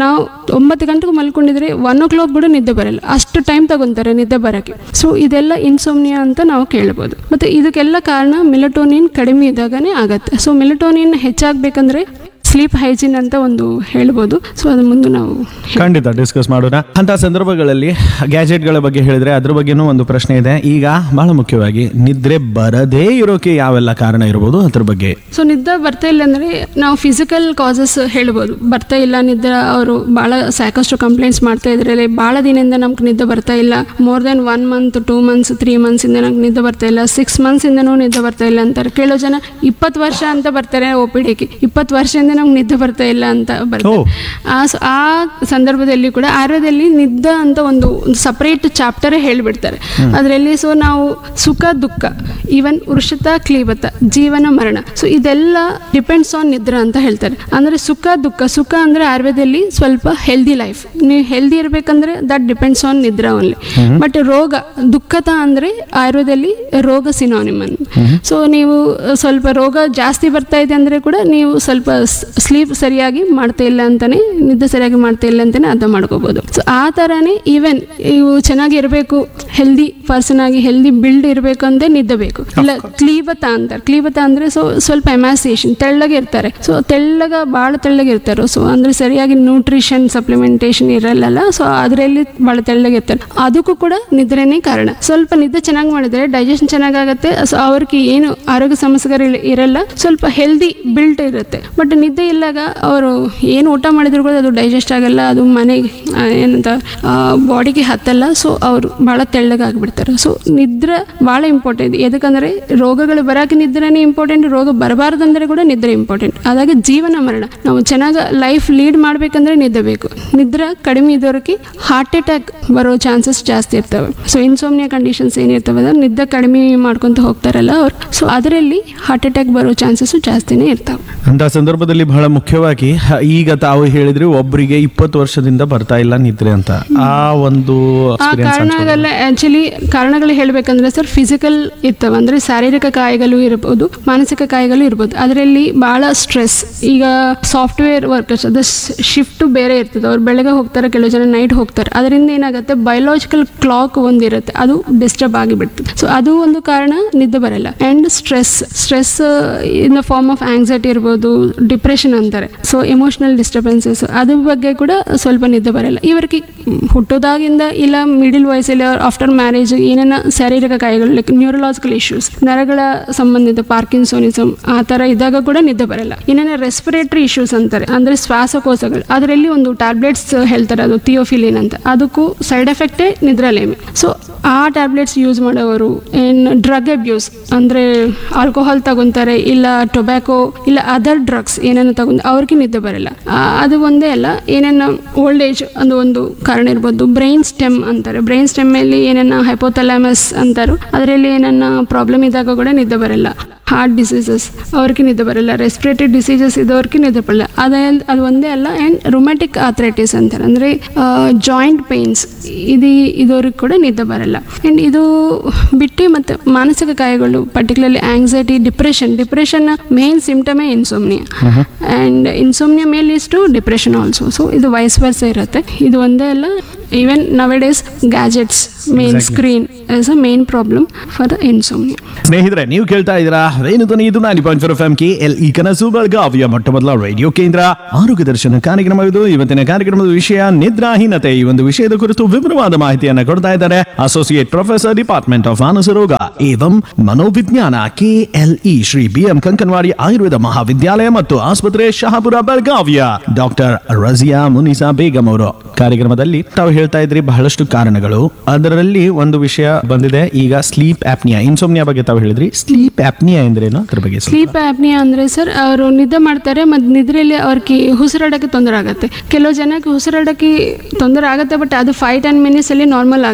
B: ನಾವು ಒಂಬತ್ತು ಗಂಟೆಗೆ ಮಲ್ಕೊಂಡಿದ್ರೆ ಒನ್ ಓ ಕ್ಲಾಕ್ ಕೂಡ ನಿದ್ದೆ ಬರಲ್ಲ ಅಷ್ಟು ಟೈಮ್ ತಗೊಂತಾರೆ ನಿದ್ದೆ ಬರೋಕ್ಕೆ ಸೊ ಇದೆಲ್ಲ ಇನ್ಸೋಮ್ನಿಯಾ ಅಂತ ನಾವು ಕೇಳ್ಬೋದು ಮತ್ತು ಇದಕ್ಕೆಲ್ಲ ಕಾರಣ ಮಿಲಟೋನಿನ್ ಕಡಿಮೆ ಇದ್ದಾಗನೇ ಆಗತ್ತೆ ಸೊ ಮಿಲಟೋನಿನ್ ಹೆಚ್ಚಾಗಬೇಕಂದ್ರೆ ಸ್ಲೀಪ್ ಹೈಜಿನ್ ಅಂತ ಒಂದು ಹೇಳ್ಬೋದು ಸೊ ಅದು ಮುಂದೆ ನಾವು
A: ಖಂಡಿತ ಡಿಸ್ಕಸ್ ಮಾಡೋಣ ಅಂತ ಸಂದರ್ಭಗಳಲ್ಲಿ ಗ್ಯಾಜೆಟ್ಗಳ ಬಗ್ಗೆ ಹೇಳಿದ್ರೆ ಅದ್ರ ಬಗ್ಗೆನೂ ಒಂದು ಪ್ರಶ್ನೆ ಇದೆ ಈಗ ಬಹಳ ಮುಖ್ಯವಾಗಿ ನಿದ್ರೆ ಬರದೇ ಇರೋಕೆ ಯಾವೆಲ್ಲ ಕಾರಣ ಇರಬಹುದು ಅದ್ರ ಬಗ್ಗೆ
B: ಸೊ ನಿದ್ದೆ ಬರ್ತಾ ಇಲ್ಲ ಅಂದರೆ ನಾವು ಫಿಸಿಕಲ್ ಕಾಸಸ್ ಹೇಳ್ಬೋದು ಬರ್ತಾ ಇಲ್ಲ ನಿದ್ದೆ ಅವರು ಭಾಳ ಸಾಕಷ್ಟು ಕಂಪ್ಲೇಂಟ್ಸ್ ಮಾಡ್ತಾ ಇದ್ರೆ ಭಾಳ ದಿನದಿಂದ ನಮ್ಗೆ ನಿದ್ದೆ ಬರ್ತಾ ಇಲ್ಲ more than one month two months three ಮಂತ್ಸಿಂದ ನಂಗೆ ನಿದ್ದೆ ಬರ್ತಾ ಇಲ್ಲ ಸಿಕ್ಸ್ ಮಂತ್ಸಿಂದನೂ ನಿದ್ದೆ ಬರ್ತಾ ಇಲ್ಲ ಅಂತಾರೆ ಕೆಲವು ಜನ ಇಪ್ಪತ್ತು ವರ್ಷ ಅಂತ ಬರ್ತಾರೆ ಒ ಪಿ ಡಿಗೆ ಇಪ್ಪತ್ತು ವರ್ಷದಿಂದ ನಮ್ಗೆ ನಿದ್ದೆ ಬರ್ತಾ ಇಲ್ಲ ಅಂತ ಬರ್ತಾರೆ
A: ಓ.
B: ಆ ಸ- ಆ ಸಂದರ್ಭದಲ್ಲಿ ಕೂಡ ಆಯುರ್ವೇದದಲ್ಲಿ ನಿದ್ದೆ ಅಂತ ಒಂದು ಸಪರೇಟ್ ಚಾಪ್ಟರೇ ಹೇಳಿಬಿಡ್ತಾರೆ ಅದರಲ್ಲಿ ಸೊ ನಾವು ಸುಖ ದುಃಖ ಈವನ್ ವೃಷತ ಕ್ಲೀಬತ ಜೀವನ ಮರಣ ಸೊ ಇದೆಲ್ಲ ಡಿಪೆಂಡ್ಸ್ ಆನ್ ನಿದ್ರೆ ಅಂತ ಹೇಳ್ತಾರೆ ಅಂದರೆ ಸುಖ ದುಃಖ ಸುಖ ಅಂದರೆ ಆಯುರ್ವೇದದಲ್ಲಿ ಸ್ವಲ್ಪ ಹೆಲ್ದಿ ಲೈಫ್ ನೀವು ಹೆಲ್ದಿ ಇರಬೇಕಂದ್ರೆ ದಟ್ ಡಿಪೆಂಡ್ಸ್ ಆನ್ ನಿದ್ರೆ ಓನ್ಲಿ ಬಟ್ ರೋಗ ದುಃಖತ ಅಂದರೆ ಆಯುರ್ವೇದದಲ್ಲಿ ರೋಗ ಸಿನೋನಿಮನ್ ಸೊ ನೀವು ಸ್ವಲ್ಪ ರೋಗ ಜಾಸ್ತಿ ಬರ್ತಾ ಇದೆ ಅಂದರೆ ಕೂಡ ನೀವು ಸ್ವಲ್ಪ ಸ್ಲೀಪ್ ಸರಿಯಾಗಿ ಮಾಡ್ತಾ ಇಲ್ಲ ಅಂತಾನೆ ನಿದ್ದೆ ಸರಿಯಾಗಿ ಮಾಡ್ತಾ ಇಲ್ಲ ಅಂತಾನೆ ಅರ್ಥ ಮಾಡ್ಕೋಬಹುದು ಸೊ ಆ ಥರನೇ ಈವನ್ ಇವು ಚೆನ್ನಾಗಿ ಇರಬೇಕು ಹೆಲ್ದಿ ಪರ್ಸನ್ ಆಗಿ ಹೆಲ್ದಿ ಬಿಲ್ಡ್ ಇರಬೇಕು ಅಂದ್ರೆ ನಿದ್ದೆ ಬೇಕು ಇಲ್ಲ ಕ್ಲೀಬತ ಅಂತಾರೆ ಕ್ಲೀಬತ ಅಂದ್ರೆ ಸೊ ಸ್ವಲ್ಪ ಎಮಾಸಿಯೇಷನ್ ತೆಳ್ಳಗೆ ಇರ್ತಾರೆ ಸೊ ತೆಳ್ಳಗ ಭಾಳ ತೆಳ್ಳಗೆ ಇರ್ತಾರೆ ಸೊ ಅಂದ್ರೆ ಸರಿಯಾಗಿ ನ್ಯೂಟ್ರಿಷನ್ ಸಪ್ಲಿಮೆಂಟೇಷನ್ ಇರಲ್ಲ ಸೊ ಅದರಲ್ಲಿ ಭಾಳ ತೆಳ್ಳಗೆ ಇರ್ತಾರೆ ಅದಕ್ಕೂ ಕೂಡ ನಿದ್ರೆನೇ ಕಾರಣ ಸ್ವಲ್ಪ ನಿದ್ದೆ ಚೆನ್ನಾಗಿ ಮಾಡಿದ್ರೆ ಡೈಜೆಷನ್ ಚೆನ್ನಾಗಾಗತ್ತೆ ಸೊ ಅವ್ರಿಗೆ ಏನು ಆರೋಗ್ಯ ಸಮಸ್ಯೆಗಳು ಇರ- ಇರಲ್ಲ ಸ್ವಲ್ಪ ಹೆಲ್ದಿ ಬಿಲ್ಟ್ ಇರುತ್ತೆ ಬಟ್ ನಿದ್ದೆ ಇಲ್ಲಾಗ ಅವರು ಏನು ಊಟ ಮಾಡಿದ್ರು ಕೂಡ ಅದು ಡೈಜೆಸ್ಟ್ ಆಗಲ್ಲ ಅದು ಮನೆಗೆ ಆ, ಏನಂತ ಬಾಡಿಗೆ ಹತ್ತಲ್ಲ ಸೊ ಅವರು ಭಾಳ ತೆಳ್ಳಗಾಗ್ಬಿಡ್ತಾರೆ ಸೊ ನಿದ್ರೆ ಭಾಳ ಇಂಪಾರ್ಟೆಂಟ್ ಎದಕ್ಕಂದ್ರೆ ರೋಗಗಳು ಬರೋಕೆ ನಿದ್ರೆನೇ ಇಂಪಾರ್ಟೆಂಟ್ ರೋಗ ಬರಬಾರ್ದಂದ್ರೆ ಕೂಡ ನಿದ್ರೆ ಇಂಪಾರ್ಟೆಂಟ್ ಅದಾಗ ಜೀವನ ಮರಣ ನಾವು ಚೆನ್ನಾಗಿ ಲೈಫ್ ಲೀಡ್ ಮಾಡಬೇಕಂದ್ರೆ ನಿದ್ದೆ ಬೇಕು ನಿದ್ರೆ ಕಡಿಮೆ ಇದ್ದವ್ರಿಗೆ ಹಾರ್ಟ್ ಅಟ್ಯಾಕ್ ಬರೋ ಚಾನ್ಸಸ್ ಜಾಸ್ತಿ ಇರ್ತವೆ ಸೊ ಇನ್ಸೋಮ್ನಿಯಾ ಕಂಡೀಷನ್ಸ್ ಏನಿರ್ತವೆ ಅಂದ್ರೆ ನಿದ್ದೆ ಕಡಿಮೆ ಮಾಡ್ಕೊತ ಹೋಗ್ತಾರಲ್ಲ ಅವ್ರು ಸೊ ಅದರಲ್ಲಿ ಹಾರ್ಟ್ ಅಟ್ಯಾಕ್ ಬರೋ ಚಾನ್ಸಸ್ ಜಾಸ್ತಿನೇ ಇರ್ತವೆ
A: ಅಂತ ಸಂದರ್ಭದಲ್ಲಿ ಬಹಳ ಮುಖ್ಯವಾಗಿ ಹ, ಈಗ ತಾವು ಹೇಳಿದ್ರಿ ಒಬ್ಬರಿಗೆ ಇಪ್ಪತ್ತು ವರ್ಷದಿಂದ ಬರ್ತಾ ಇಲ್ಲ ನಿದ್ರೆ ಅಂತ ಆ ಒಂದು
B: ಆ
A: experience ಹಂಚ್ಕೊಳ್ಳಿ.
B: ಕಾರಣಗಳೆಲ್ಲ ಆಕ್ಚುಲಿ ಕಾರಣಗಳು ಹೇಳ್ಬೇಕಂದ್ರೆ ಸರ್ ಫಿಸಿಕಲ್ ಇರ್ತವೆ ಅಂದ್ರೆ ಶಾರೀರಿಕ ಕಾಯಿಗಳು ಇರ್ಬೋದು ಮಾನಸಿಕ ಕಾಯಿಗಳು ಇರ್ಬೋದು ಅದರಲ್ಲಿ ಬಹಳ ಸ್ಟ್ರೆಸ್ ಈಗ ಸಾಫ್ಟ್ವೇರ್ ವರ್ಕರ್ಸ್ ಅದು ಶಿಫ್ಟ್ ಬೇರೆ ಇರ್ತದೆ ಅವ್ರು ಬೆಳಗ್ಗೆ ಹೋಗ್ತಾರೆ ಕೆಲವು ಜನ ನೈಟ್ ಹೋಗ್ತಾರೆ ಅದರಿಂದ ಏನಾಗುತ್ತೆ ಬಯೋಲಾಜಿಕಲ್ ಕ್ಲಾಕ್ ಒಂದಿರುತ್ತೆ ಅದು ಡಿಸ್ಟರ್ಬ್ ಆಗಿಬಿಡ್ತದೆ ಸೊ ಅದು ಒಂದು ಕಾರಣ ನಿದ್ದೆ ಬರಲ್ಲ and stress stress in the form of anxiety ಇರ್ಬೋದು ಡಿಪ್ರೆಷನ್ ಅಂತಾರೆ ಸೊ ಎಮೋಷನಲ್ ಡಿಸ್ಟರ್ಬೆನ್ಸಸ್ ಅದ್ರ ಬಗ್ಗೆ ಕೂಡ ಸ್ವಲ್ಪ ನಿದ್ದೆ ಬರಲ್ಲ ಇವರಿಗೆ ಹುಟ್ಟೋದಾಗಿಂದ ಇಲ್ಲ ಮಿಡಿಲ್ ವಯಸ್ಸಲ್ಲಿ ಆಫ್ಟರ್ ಮ್ಯಾರೇಜ್ ಏನೇನ ಶಾರೀರಿಕ ಕಾಯಿಗಳು ಲೈಕ್ ನ್ಯೂರಲಾಜಿಕಲ್ ಇಶ್ಯೂಸ್ ನರಗಳ ಸಂಬಂಧಿತ ಪಾರ್ಕಿನ್ಸೋನಿಸಮ್ ಆ ಥರ ಇದ್ದಾಗ ಕೂಡ ನಿದ್ದೆ ಬರಲ್ಲ ಏನೇನ ರೆಸ್ಪಿರೇಟರಿ ಇಶ್ಯೂಸ್ ಅಂತಾರೆ ಅಂದರೆ ಶ್ವಾಸಕೋಶಗಳು ಅದರಲ್ಲಿ ಒಂದು ಟ್ಯಾಬ್ಲೆಟ್ಸ್ ಹೇಳ್ತಾರೆ ಅದು ಥಿಯೋಫಿಲಿನ್ ಅಂತ ಅದಕ್ಕೂ ಸೈಡ್ ಎಫೆಕ್ಟೇ ನಿದ್ರಲೇಮಿ ಸೊ ಆ ಟ್ಯಾಬ್ಲೆಟ್ಸ್ ಯೂಸ್ ಮಾಡೋರು ಏನು ಡ್ರಗ್ ಅಬ್ಯೂಸ್ ಅಂದರೆ ಆಲ್ಕೋಹಾಲ್ ತಗೊಂತಾರೆ ಇಲ್ಲ ಟೊಬ್ಯಾಕೋ ಇಲ್ಲ ಅದರ್ ಡ್ರಗ್ಸ್ ಏನೇನು ತಗೊಂಡು ಅವ್ರಿಗೆ ನಿದ್ದೆ ಬರಲ್ಲ ಆ, ಅದು ಒಂದೇ ಅಲ್ಲ ಏನೇನು ಓಲ್ಡ್ ಏಜ್ ಅದು ಒಂದು ಕಾರಣ ಇರ್ಬೋದು ಬ್ರೈನ್ ಸ್ಟೆಮ್ ಅಂತಾರೆ ಬ್ರೈನ್ ಸ್ಟೆಮ್ಮಲ್ಲಿ ಏನೇನ ಹೈಪೋಥಲಾಮಸ್ ಅಂತಾರೋ ಅದರಲ್ಲಿ ಏನೇನ ಪ್ರಾಬ್ಲಮ್ ಇದ್ದಾಗ ಕೂಡ ನಿದ್ದೆ ಬರಲ್ಲ ಹಾರ್ಟ್ ಡಿಸೀಸಸ್ ಅವ್ರಿಗೆ ನಿದ್ದೆ ಬರಲ್ಲ ರೆಸ್ಪಿರೇಟರಿ ಡಿಸೀಸಸ್ ಇದ್ದವ್ರಿಗೆ ನಿದ್ದೆ ಬರಲ್ಲ ಅದೇ ಅದು ಒಂದೇ ಅಲ್ಲ ಆ್ಯಂಡ್ ರೊಮ್ಯಾಟಿಕ್ ಆಥ್ರೈಟಿಸ್ ಅಂತಾರೆ ಅಂದರೆ ಜಾಯಿಂಟ್ ಪೇನ್ಸ್ ಇದು ಇದವ್ರಿಗೆ ಕೂಡ ನಿದ್ದೆ ಬರಲ್ಲ ಆ್ಯಂಡ್ ಇದು ಬಿಟ್ಟು ಮತ್ತು ಮಾನಸಿಕ ಕಾಯಿಗಳು particularly anxiety depression depression main ಸಿಂಪ್ಟಮೇ ಇನ್ಸೋಮ್ನಿಯಾ ಆ್ಯಂಡ್ ಇನ್ಸೋಮ್ನಿಯಾ ಮೇಲೆ ಇಷ್ಟು ಡಿಪ್ರೆಷನ್ ಆಲ್ಸೋ ಸೊ ಇದು ವಯಸ್ ವರ್ಷ ಇರುತ್ತೆ ಇದು ಒಂದೇ ಅಲ್ಲ even nowadays gadgets main screen is a main problem for the insomnia
A: ಸ್ನೇಹಿತರೆ ನೀವು ಕೇಳ್ತಾ ಇದ್ದೀರಾ ವೇಣು ಧ್ವನಿ ಇದು nine point four F M K L E ಕನಸು ಬೆಳಗಾವಿಯ ಮೊಟ್ಟ ಮೊದಲ ರೇಡಿಯೋ ಕೇಂದ್ರ ಆರೋಗ್ಯ ದರ್ಶನ ಕಾರ್ಯಕ್ರಮವಿದು ಇವತ್ತಿನ ಕಾರ್ಯಕ್ರಮದ ವಿಷಯ ನಿದ್ರಾಹೀನತೆ ಈ ಒಂದು ವಿಷಯದ ಕುರಿತು ವಿವರವಾದ ಮಾಹಿತಿಯನ್ನ ಕೊಡ್ತಾ ಇದ್ದಾರೆ ಅಸೋಸಿಯೇಟ್ ಪ್ರೊಫೆಸರ್ ಡಿಪಾರ್ಟ್ಮೆಂಟ್ ಆಫ್ ಮಾನಸ ರೋಗ ಏವಂ ಮನೋವಿಜ್ಞಾನ K L E Shri B M Kankanawadi Ayurveda Mahavidyalaya ಮತ್ತು ಆಸ್ಪತ್ರೆ ಶಹಾಪುರ ಬೆಳಗಾವಿಯ ಡಾಕ್ಟರ್ ರಜಿಯಾ ಮುನಿಸಾ ಬೇಗಂ ಅವರು ಕಾರ್ಯಕ್ರಮದಲ್ಲಿ ತಾವು ಹೇಳ್ತಾ ಇದ್ರಿ ಬಹಳಷ್ಟು ಕಾರಣಗಳು ಅದರಲ್ಲಿ ಒಂದು ವಿಷಯ ಬಂದಿದೆ ಈಗ ಸ್ಲೀಪ್ ಆಪ್ನಿಯಾ ಇನ್ಸೋಮ್ನಿಯಾ ಬಗ್ಗೆ ತಾವು ಹೇಳಿದ್ರಿ ಸ್ಲೀಪ್ ಆಪ್ನಿಯಾ ಎಂದ್ರೇನು ಅದ್ರ ಬಗ್ಗೆ ಸ್ವಲ್ಪ?
B: ಸ್ಲೀಪ್ ಆಪ್ನಿಯಾ ಅಂದರೆ ಸರ್ ಅವರು ನಿದ್ದೆ ಮಾಡ್ತಾರೆ ಮತ್ತು ನಿದ್ರೆಯಲ್ಲಿ ಅವ್ರಿಗೆ ಉಸಿರಾಡೋಕ್ಕೆ ತೊಂದರೆ ಆಗುತ್ತೆ ಕೆಲವು ಜನಕ್ಕೆ ಉಸಿರಾಡೋಕ್ಕೆ ತೊಂದರೆ ಆಗುತ್ತೆ ಬಟ್ ಅದು ಫೈವ್ ಟೆನ್ ಮಿನಿಟ್ಸಲ್ಲಿ ನಾರ್ಮಲ್ ಆಗುತ್ತೆ